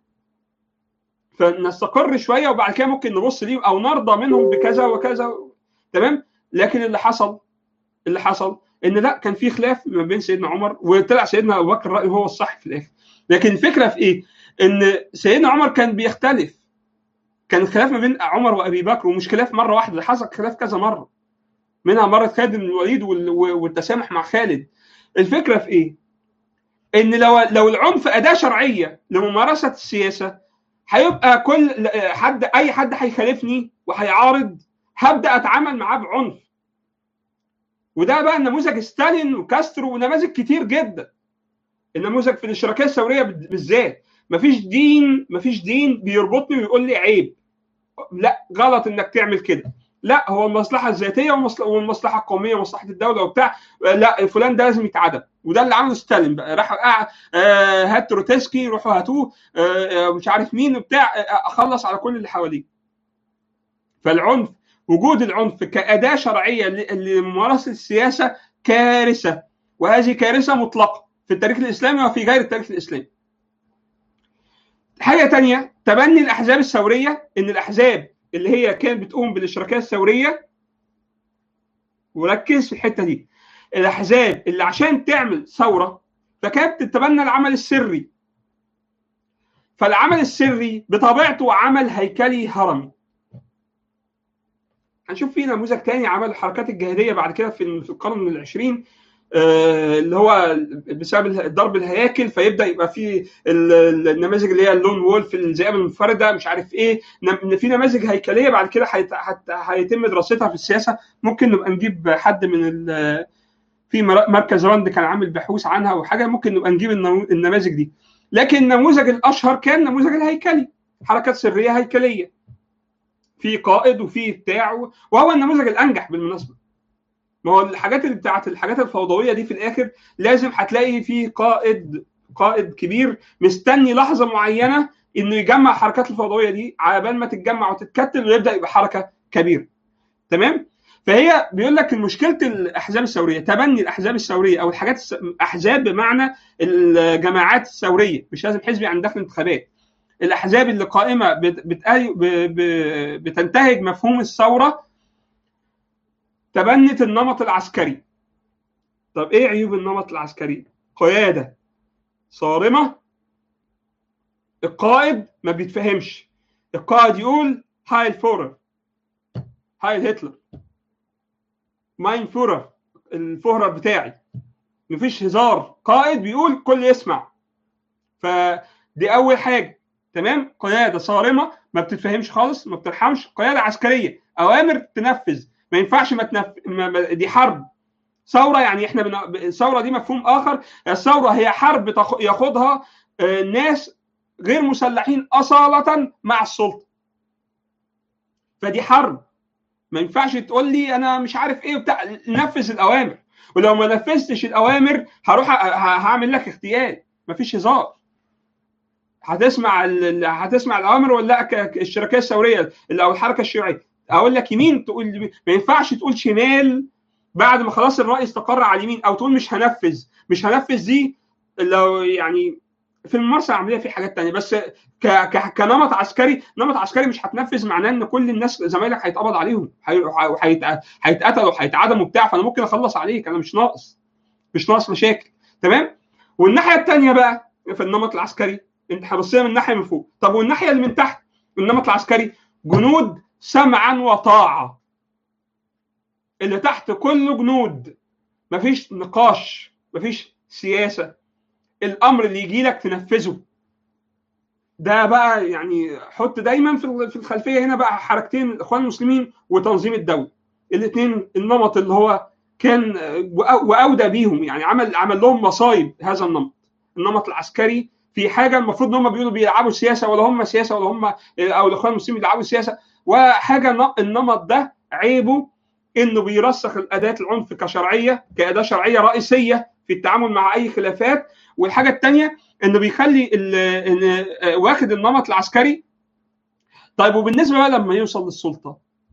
Speaker 1: فنستقر شويه وبعد كده ممكن نبص ليه او نرضى منهم بكذا وكذا تمام لكن اللي حصل اللي حصل ان لا كان في خلاف ما بين سيدنا عمر وطلع سيدنا ابو بكر رايه هو الصح في الاخر لكن الفكره في ايه؟ ان سيدنا عمر كان بيختلف كان الخلاف ما بين عمر وابي بكر ومش خلاف مره واحده ده حصل خلاف كذا مره منها مره خالد بن الوليد والتسامح مع خالد الفكره في ايه؟ ان لو لو العنف اداه شرعيه لممارسه السياسه هيبقى كل حد اي حد هيخالفني وهيعارض هبدا اتعامل معاه بعنف وده بقى نموذج ستالين وكاسترو ونماذج كتير جدا النموذج في الاشتراكيه الثوريه بالذات مفيش دين مفيش دين بيربطني ويقول لي عيب لا غلط انك تعمل كده لا هو المصلحه الذاتيه والمصلحه القوميه ومصلحه الدوله وبتاع لا فلان ده لازم يتعدم وده اللي عمله ستالين بقى راح آه هات تروتسكي روحوا هاتوه آه مش عارف مين وبتاع اخلص على كل اللي حواليه فالعنف وجود العنف كاداه شرعيه لممارسه السياسه كارثه وهذه كارثه مطلقه في التاريخ الاسلامي وفي غير التاريخ الاسلامي حاجه تانية تبني الاحزاب الثوريه ان الاحزاب اللي هي كانت بتقوم بالاشتراكات الثوريه وركز في الحته دي الاحزاب اللي عشان تعمل ثوره فكانت تتبنى العمل السري فالعمل السري بطبيعته عمل هيكلي هرمي هنشوف في نموذج تاني عمل الحركات الجاهليه بعد كده في في القرن العشرين آه، اللي هو بسبب ضرب الهياكل فيبدا يبقى في ال- النماذج اللي هي اللون وولف الذئاب المنفرده مش عارف ايه نم- في نماذج هيكليه بعد كده هيت- هت- هيتم دراستها في السياسه ممكن نبقى نجيب حد من ال- في مر- مركز راند كان عامل بحوث عنها او حاجه ممكن نبقى نجيب النمو- النماذج دي لكن النموذج الاشهر كان نموذج الهيكلي حركات سريه هيكليه في قائد وفي بتاع وهو النموذج الانجح بالمناسبه ما هو الحاجات اللي بتاعت الحاجات الفوضويه دي في الاخر لازم هتلاقي في قائد قائد كبير مستني لحظه معينه انه يجمع الحركات الفوضويه دي على بال ما تتجمع وتتكتل ويبدا يبقى حركه كبيره تمام فهي بيقول لك مشكله الاحزاب الثوريه تبني الاحزاب الثوريه او الحاجات الس- احزاب بمعنى الجماعات الثوريه مش لازم حزب عن داخل الانتخابات الاحزاب اللي قائمه بت- بتأي- ب- ب- بتنتهج مفهوم الثوره تبنت النمط العسكري طب ايه عيوب النمط العسكري قياده صارمه القائد ما بيتفهمش القائد يقول هاي الفورر هاي هتلر ماين فورر الفهرر بتاعي مفيش هزار قائد بيقول كل يسمع فدي اول حاجه تمام قياده صارمه ما بتتفهمش خالص ما بترحمش قياده عسكريه اوامر تنفذ ما ينفعش ما تنف... ما... ما... دي حرب ثوره يعني احنا بن... الثوره دي مفهوم اخر الثوره هي حرب تخ... ياخدها آه، ناس غير مسلحين اصاله مع السلطه فدي حرب ما ينفعش تقول لي انا مش عارف ايه وبتاع نفذ الاوامر ولو ما نفذتش الاوامر هروح أ- ه- هعمل لك اغتيال مفيش هزار هتسمع ال- ال- هتسمع الاوامر ولا لا ك- ك- الشركيه الثوريه ال- او الحركه الشيوعيه اقول لك يمين تقول لي- ما ينفعش تقول شمال بعد ما خلاص الراي استقر على اليمين او تقول مش هنفذ مش هنفذ دي لو يعني في الممارسه العمليه في حاجات تانية بس ك... ك... كنمط عسكري نمط عسكري مش هتنفذ معناه ان كل الناس زمايلك هيتقبض عليهم هي- هيت- هيتقتلوا هيتعدموا بتاع فانا ممكن اخلص عليك انا مش ناقص مش ناقص مشاكل تمام والناحيه الثانيه بقى في النمط العسكري انت هبصيها من ناحيه من فوق طب والناحيه اللي من تحت النمط العسكري جنود سمعا وطاعه اللي تحت كله جنود مفيش نقاش مفيش سياسه الامر اللي يجي لك تنفذه ده بقى يعني حط دايما في في الخلفيه هنا بقى حركتين الاخوان المسلمين وتنظيم الدوله الاثنين النمط اللي هو كان وأ- واودى بيهم يعني عمل عمل لهم مصايب هذا النمط النمط العسكري في حاجه المفروض ان هم بيقولوا بيلعبوا سياسه ولا هم سياسه ولا هم او الاخوان المسلمين بيلعبوا سياسه وحاجه ن- النمط ده عيبه انه بيرسخ الاداه العنف كشرعيه كاداه شرعيه رئيسيه في التعامل مع اي خلافات والحاجه الثانيه انه بيخلي ال- إن واخد النمط العسكري طيب وبالنسبه بقى لما يوصل للسلطه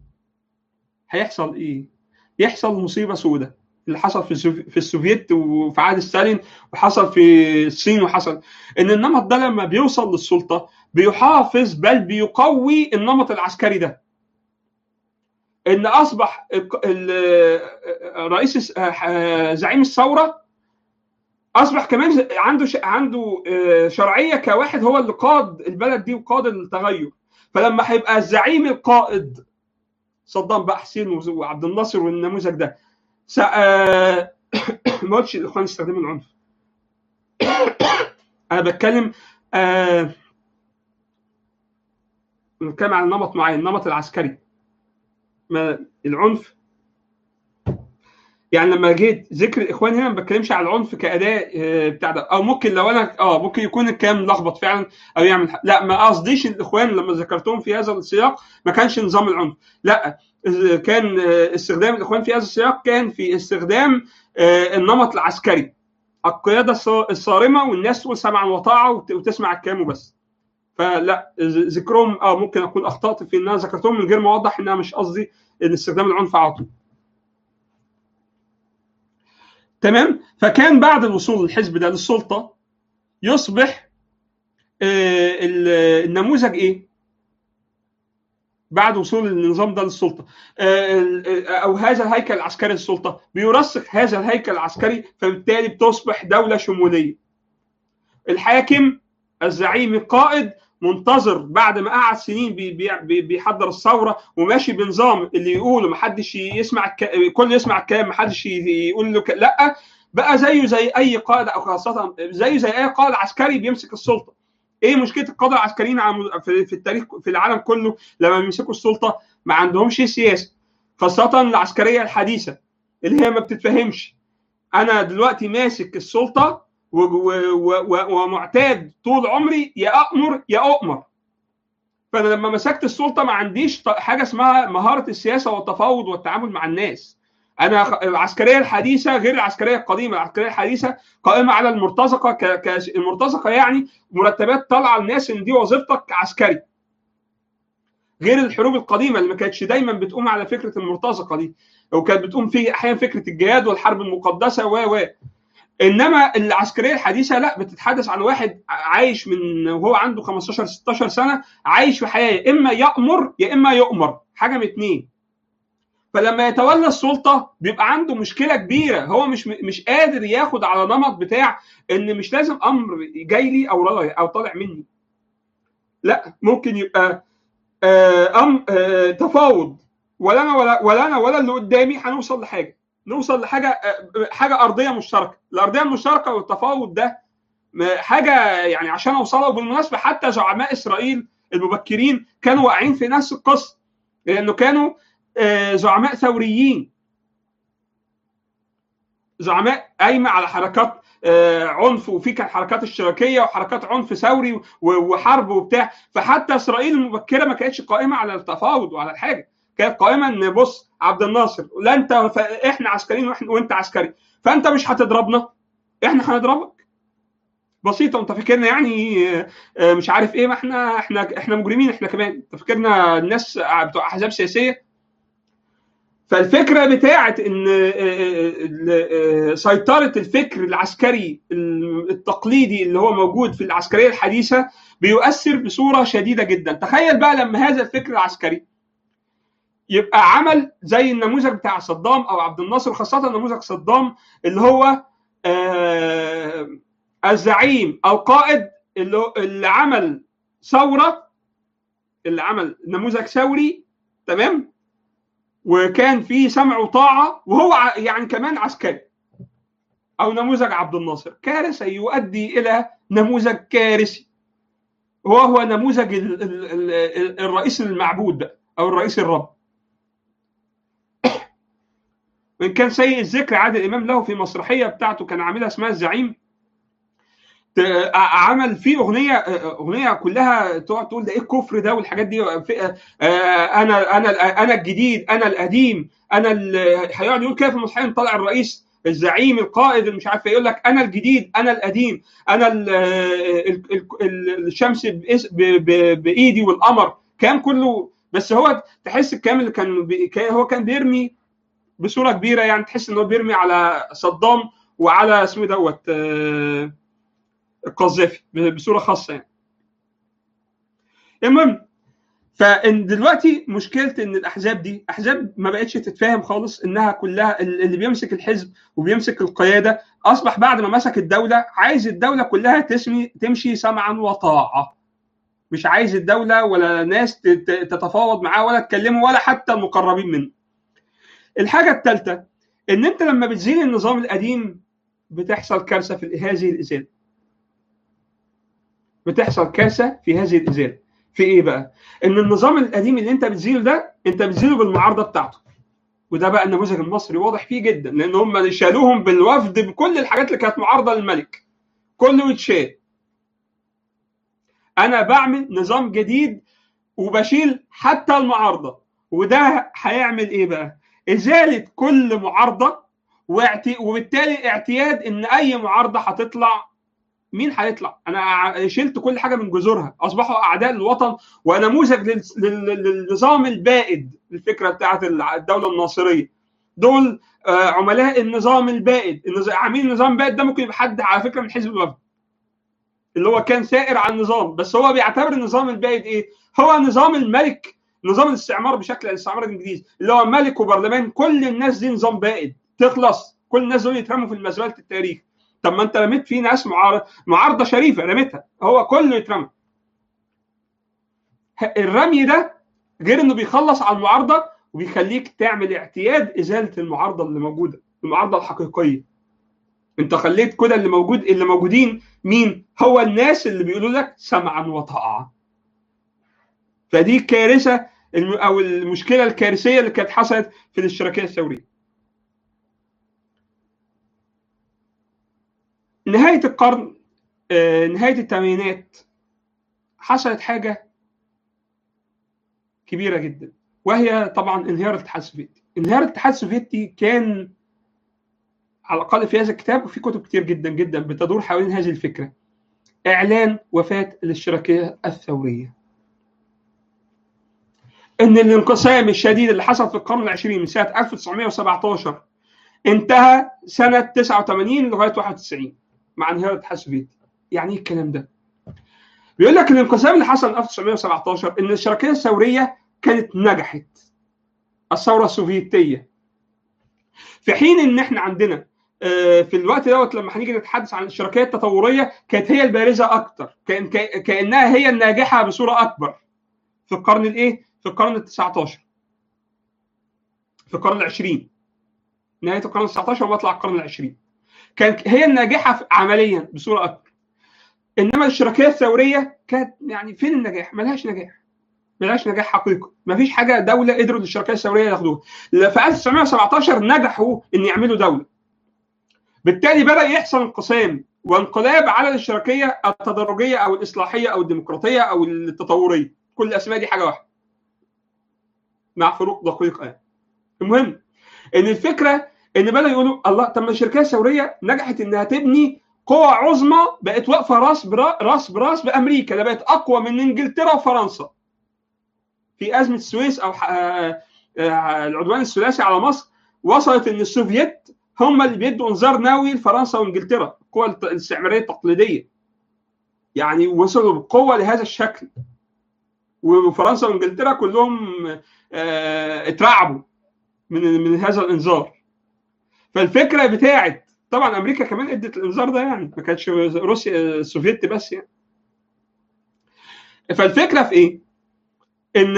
Speaker 1: هيحصل ايه؟ يحصل مصيبه سوداء اللي حصل في السوفي- في السوفيت وفي عهد ستالين وحصل في الصين وحصل ان النمط ده لما بيوصل للسلطه بيحافظ بل بيقوي النمط العسكري ده ان اصبح الق- ال- رئيس الس- زعيم الثوره اصبح كمان عنده ش... عنده آه، شرعيه كواحد هو اللي قاد البلد دي وقاد التغير فلما هيبقى الزعيم القائد صدام بقى حسين وز- وعبد الناصر والنموذج ده س... آه، ما قلتش الاخوان يستخدموا العنف انا بتكلم آه، بنتكلم عن نمط معين النمط العسكري ما العنف يعني لما جيت ذكر الاخوان هنا ما بتكلمش على العنف كاداه آه، بتاع ده او ممكن لو انا اه ممكن يكون الكلام لخبط فعلا او يعمل ح- لا ما قصديش الاخوان لما ذكرتهم في هذا السياق ما كانش نظام العنف لا إذ كان آه، استخدام الاخوان في هذا السياق كان في استخدام آه، النمط العسكري القياده الص- الصارمه والناس تقول سمعا وطاعه وت- وتسمع الكلام وبس فلا ذ- ذكرهم اه ممكن اكون اخطات في ان انا ذكرتهم من غير ما اوضح ان انا مش قصدي ان استخدام العنف على طول تمام فكان بعد الوصول الحزب ده للسلطه يصبح آه، ال- النموذج ايه بعد وصول النظام ده للسلطه او هذا الهيكل العسكري للسلطه بيرسخ هذا الهيكل العسكري فبالتالي بتصبح دوله شموليه الحاكم الزعيم القائد منتظر بعد ما قعد سنين بي بي بيحضر الثوره وماشي بنظام اللي يقوله محدش يسمع الك... كل يسمع الكلام محدش يقول له ك... لا بقى زيه زي اي قائد او خاصه زيه زي اي قائد عسكري بيمسك السلطه ايه مشكله القاده العسكريين في التاريخ في العالم كله لما بيمسكوا السلطه ما عندهمش سياسه خاصه العسكريه الحديثه اللي هي ما بتتفهمش انا دلوقتي ماسك السلطه ومعتاد طول عمري يا امر يا اؤمر فانا لما مسكت السلطه ما عنديش حاجه اسمها مهاره السياسه والتفاوض والتعامل مع الناس انا العسكريه الحديثه غير العسكريه القديمه العسكريه الحديثه قائمه على المرتزقه ك... ك... المرتزقه يعني مرتبات طالعه للناس ان دي وظيفتك كعسكري غير الحروب القديمه اللي ما كانتش دايما بتقوم على فكره المرتزقه دي وكانت بتقوم في احيانا فكره الجهاد والحرب المقدسه و و انما العسكريه الحديثه لا بتتحدث عن واحد عايش من وهو عنده 15 16 سنه عايش في حياه يا اما يامر يا اما يؤمر حاجه من اتنين فلما يتولى السلطه بيبقى عنده مشكله كبيره هو مش مش قادر ياخد على نمط بتاع ان مش لازم امر جاي لي او او طالع مني لا ممكن يبقى أم تفاوض ولا انا ولا, ولا انا ولا اللي قدامي هنوصل لحاجه نوصل لحاجه حاجه ارضيه مشتركه الارضيه المشتركه والتفاوض ده حاجه يعني عشان اوصلها وبالمناسبه حتى زعماء اسرائيل المبكرين كانوا واقعين في نفس القصه لانه كانوا زعماء ثوريين زعماء قايمه على حركات عنف وفي كان حركات اشتراكيه وحركات عنف ثوري وحرب وبتاع فحتى اسرائيل المبكره ما كانتش قائمه على التفاوض وعلى الحاجه كانت قائمه ان بص عبد الناصر لا انت احنا عسكريين وانت عسكري فانت مش هتضربنا احنا هنضربك بسيطه انت فاكرنا يعني مش عارف ايه ما احنا احنا احنا مجرمين احنا كمان انت فاكرنا الناس بتوع احزاب سياسيه فالفكره بتاعت ان سيطره الفكر العسكري التقليدي اللي هو موجود في العسكريه الحديثه بيؤثر بصوره شديده جدا تخيل بقى لما هذا الفكر العسكري يبقى عمل زي النموذج بتاع صدام او عبد الناصر خاصه نموذج صدام اللي هو الزعيم او قائد اللي, اللي عمل ثوره اللي عمل نموذج ثوري تمام وكان في سمع وطاعه وهو يعني كمان عسكري او نموذج عبد الناصر كارثه يؤدي الى نموذج كارثي وهو نموذج ال ال ال الرئيس المعبود ده او الرئيس الرب وان كان سيء الذكر عادل امام له في مسرحيه بتاعته كان عاملها اسمها الزعيم عمل فيه اغنيه اغنيه كلها تقعد تقول ده ايه الكفر ده والحاجات دي انا انا انا الجديد انا القديم انا هيقعد يقول كده في المسرحيه طالع الرئيس الزعيم القائد مش عارف يقول لك انا الجديد انا القديم انا ال ال ال الشمس بايدي والقمر كان كله بس هو تحس الكلام اللي كان هو كان بيرمي بصوره كبيره يعني تحس ان هو بيرمي على صدام وعلى اسمه دوت القذافي بصوره خاصه يعني المهم فان دلوقتي مشكله ان الاحزاب دي احزاب ما بقتش تتفاهم خالص انها كلها اللي بيمسك الحزب وبيمسك القياده اصبح بعد ما مسك الدوله عايز الدوله كلها تسمي تمشي سمعا وطاعه مش عايز الدوله ولا ناس تتفاوض معاه ولا تكلمه ولا حتى المقربين منه الحاجه الثالثه ان انت لما بتزيل النظام القديم بتحصل كارثه في هذه الازاله بتحصل كارثه في هذه الازاله في ايه بقى ان النظام القديم اللي انت بتزيله ده انت بتزيله بالمعارضه بتاعته وده بقى النموذج المصري واضح فيه جدا لان هم شالوهم بالوفد بكل الحاجات اللي كانت معارضه للملك كله يتشال انا بعمل نظام جديد وبشيل حتى المعارضه وده هيعمل ايه بقى ازاله كل معارضه واعتي... وبالتالي اعتياد ان اي معارضه هتطلع مين هيطلع؟ انا شلت كل حاجه من جذورها، اصبحوا اعداء للوطن ونموذج للنظام البائد الفكره بتاعت الدوله الناصريه. دول عملاء النظام البائد، عاملين النظام البائد ده ممكن يبقى حد على فكره من حزب الوفد. اللي هو كان سائر على النظام، بس هو بيعتبر النظام البائد ايه؟ هو نظام الملك نظام الاستعمار بشكل الاستعمار الانجليزي اللي هو ملك وبرلمان كل الناس دي نظام بائد تخلص كل الناس دول يترموا في مزبله التاريخ طب ما انت رميت في ناس معارض معارضه شريفه رميتها هو كله يترمى الرمي ده غير انه بيخلص على المعارضه وبيخليك تعمل اعتياد ازاله المعارضه اللي موجوده المعارضه الحقيقيه انت خليت كده اللي موجود اللي موجودين مين هو الناس اللي بيقولوا لك سمعا وطاعه فدي كارثه او المشكله الكارثيه اللي كانت حصلت في الاشتراكيه الثوريه نهايه القرن نهايه الثمانينات حصلت حاجه كبيره جدا وهي طبعا انهيار الاتحاد السوفيتي انهيار الاتحاد السوفيتي كان على الاقل في هذا الكتاب وفي كتب كتير جدا جدا بتدور حوالين هذه الفكره اعلان وفاه الاشتراكيه الثوريه ان الانقسام الشديد اللي حصل في القرن العشرين من سنه 1917 انتهى سنه 89 لغايه 91 مع انهيار الاتحاد السوفيتي يعني ايه الكلام ده؟ بيقول لك الانقسام اللي حصل في 1917 ان الاشتراكيه الثوريه كانت نجحت الثوره السوفيتيه في حين ان احنا عندنا في الوقت دوت لما هنيجي نتحدث عن الاشتراكيه التطوريه كانت هي البارزه اكتر كان كانها هي الناجحه بصوره اكبر في القرن الايه؟ في القرن ال 19 في القرن العشرين نهايه القرن ال 19 وبطلع القرن العشرين كانت هي الناجحه عمليا بصوره اكبر انما الاشتراكيه الثوريه كانت يعني فين النجاح؟ ملهاش نجاح ملهاش نجاح حقيقي ما فيش حاجه دوله قدروا الاشتراكيه الثوريه ياخدوها في 1917 نجحوا ان يعملوا دوله بالتالي بدا يحصل انقسام وانقلاب على الاشتراكيه التدرجيه او الاصلاحيه او الديمقراطيه او التطوريه كل الاسماء دي حاجه واحده مع فروق دقيقه يعني. المهم ان الفكره ان بدأوا يقولوا الله طب ما الشركات الثوريه نجحت انها تبني قوى عظمى بقت واقفه راس برا راس براس بامريكا ده بقت اقوى من انجلترا وفرنسا في ازمه السويس او العدوان الثلاثي على مصر وصلت ان السوفييت هم اللي بيدوا انذار نووي لفرنسا وانجلترا القوى الاستعماريه التقليديه يعني وصلوا بقوه لهذا الشكل وفرنسا وانجلترا كلهم اترعبوا من من هذا الانذار فالفكره بتاعت طبعا امريكا كمان ادت الانذار ده يعني ما كانتش روسيا السوفيت بس يعني فالفكره في ايه؟ ان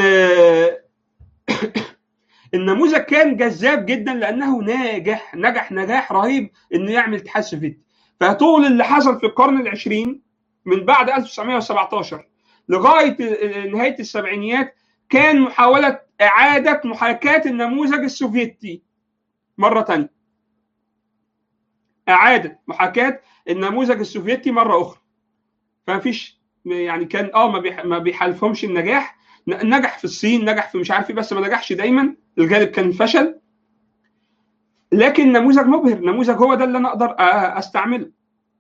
Speaker 1: النموذج كان جذاب جدا لانه ناجح نجح نجاح رهيب انه يعمل اتحاد سوفيتي فطول اللي حصل في القرن العشرين من بعد 1917 لغايه نهايه السبعينيات كان محاوله اعاده محاكاه النموذج السوفيتي مره ثانيه اعاده محاكاه النموذج السوفيتي مره اخرى فما فيش يعني كان اه ما ما بيحالفهمش النجاح نجح في الصين نجح في مش عارف ايه بس ما نجحش دايما الغالب كان فشل لكن نموذج مبهر نموذج هو ده اللي انا اقدر استعمله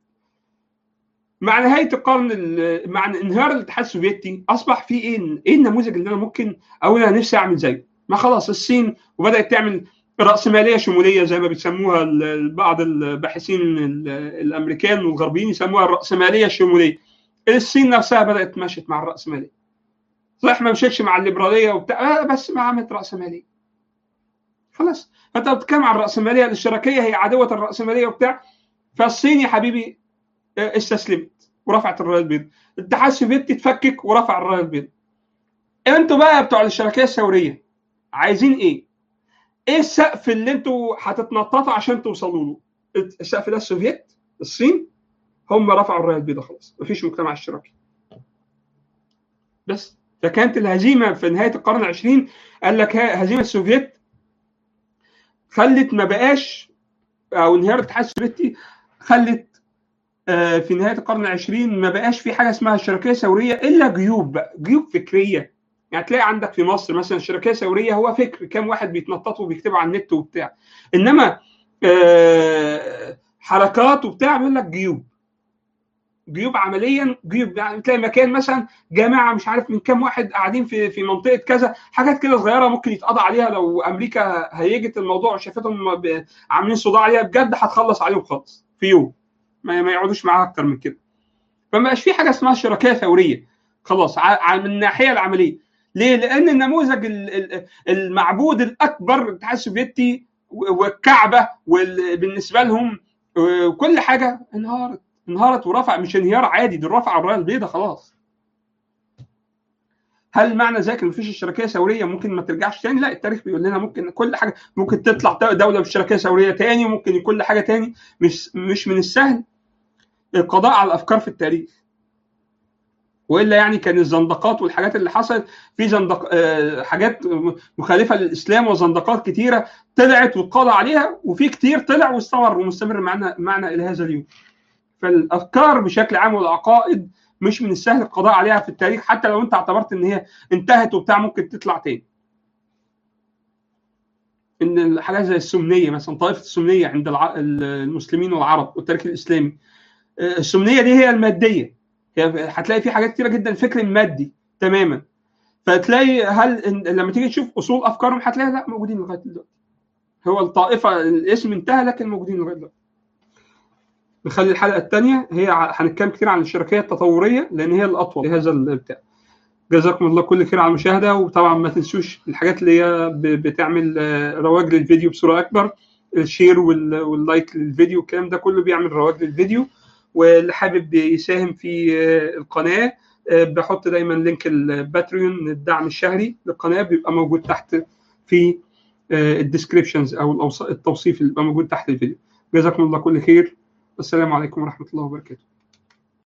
Speaker 1: مع نهايه القرن مع انهيار الاتحاد السوفيتي اصبح في ايه ايه النموذج اللي انا ممكن اقول انا نفسي اعمل زيه ما خلاص الصين وبدات تعمل رأسمالية شمولية زي ما بيسموها بعض الباحثين الأمريكان والغربيين يسموها الرأسمالية الشمولية الصين نفسها بدأت مشيت مع الرأسمالية صحيح ما مشيتش مع الليبرالية وبتاع بس ما عملت رأسمالية خلاص فأنت بتتكلم عن الرأسمالية الاشتراكية هي عدوة الرأسمالية وبتاع فالصين يا حبيبي استسلمت ورفعت الراية البيضاء الاتحاد السوفيتي اتفكك ورفع الراية البيضاء انتوا بقى بتوع الاشتراكية الثورية عايزين ايه؟ ايه السقف اللي انتوا هتتنططوا عشان توصلوا له؟ السقف ده السوفيت الصين هم رفعوا الرايه البيضاء خلاص مفيش مجتمع اشتراكي بس فكانت الهزيمه في نهايه القرن العشرين قال لك هزيمه السوفيت خلت ما بقاش او انهيار الاتحاد السوفيتي خلت في نهايه القرن العشرين ما بقاش في حاجه اسمها اشتراكيه ثوريه الا جيوب بقى جيوب فكريه يعني تلاقي عندك في مصر مثلا شركيه ثوريه هو فكر كام واحد بيتنططوا وبيكتبوا على النت وبتاع انما حركات وبتاع بيقول لك جيوب جيوب عمليا جيوب يعني تلاقي مكان مثلا جامعه مش عارف من كام واحد قاعدين في في منطقه كذا حاجات كده صغيره ممكن يتقضى عليها لو امريكا هيجت الموضوع وشافتهم عاملين صداع عليها بجد هتخلص عليهم خالص في يوم ما, ما يقعدوش معاها اكتر من كده فما بقاش في حاجه اسمها شركيه ثوريه خلاص من الناحيه العمليه ليه؟ لان النموذج المعبود الاكبر الاتحاد السوفيتي والكعبه بالنسبه لهم كل حاجه انهارت انهارت ورفع مش انهيار عادي دي رفع الرايه البيضاء خلاص هل معنى ذلك ان مفيش اشتراكيه ثوريه ممكن ما ترجعش تاني؟ لا التاريخ بيقول لنا ممكن كل حاجه ممكن تطلع دوله باشتراكيه ثوريه تاني ممكن كل حاجه تاني مش مش من السهل القضاء على الافكار في التاريخ والا يعني كان الزندقات والحاجات اللي حصلت في زندق حاجات مخالفه للاسلام وزندقات كتيره طلعت واتقضى عليها وفي كتير طلع واستمر ومستمر معنا معنا الى هذا اليوم. فالافكار بشكل عام والعقائد مش من السهل القضاء عليها في التاريخ حتى لو انت اعتبرت ان هي انتهت وبتاع ممكن تطلع تاني. ان الحاجات زي السمنيه مثلا طائفه السمنيه عند المسلمين والعرب والتاريخ الاسلامي السمنيه دي هي الماديه هتلاقي في حاجات كتيره جدا الفكر المادي تماما فتلاقي هل لما تيجي تشوف اصول افكارهم هتلاقي لا موجودين لغايه دلوقتي هو الطائفه الاسم انتهى لكن موجودين لغايه دلوقتي نخلي الحلقه الثانيه هي هنتكلم كتير عن الشركيه التطوريه لان هي الاطول لهذا البتاع جزاكم الله كل خير على المشاهده وطبعا ما تنسوش الحاجات اللي هي بتعمل رواج للفيديو بصوره اكبر الشير واللايك للفيديو الكلام ده كله بيعمل رواج للفيديو واللي حابب يساهم في القناه بحط دايما لينك الباتريون الدعم الشهري للقناه بيبقى موجود تحت في الديسكريبشنز او التوصيف اللي بيبقى موجود تحت الفيديو جزاكم الله كل خير والسلام عليكم ورحمه الله وبركاته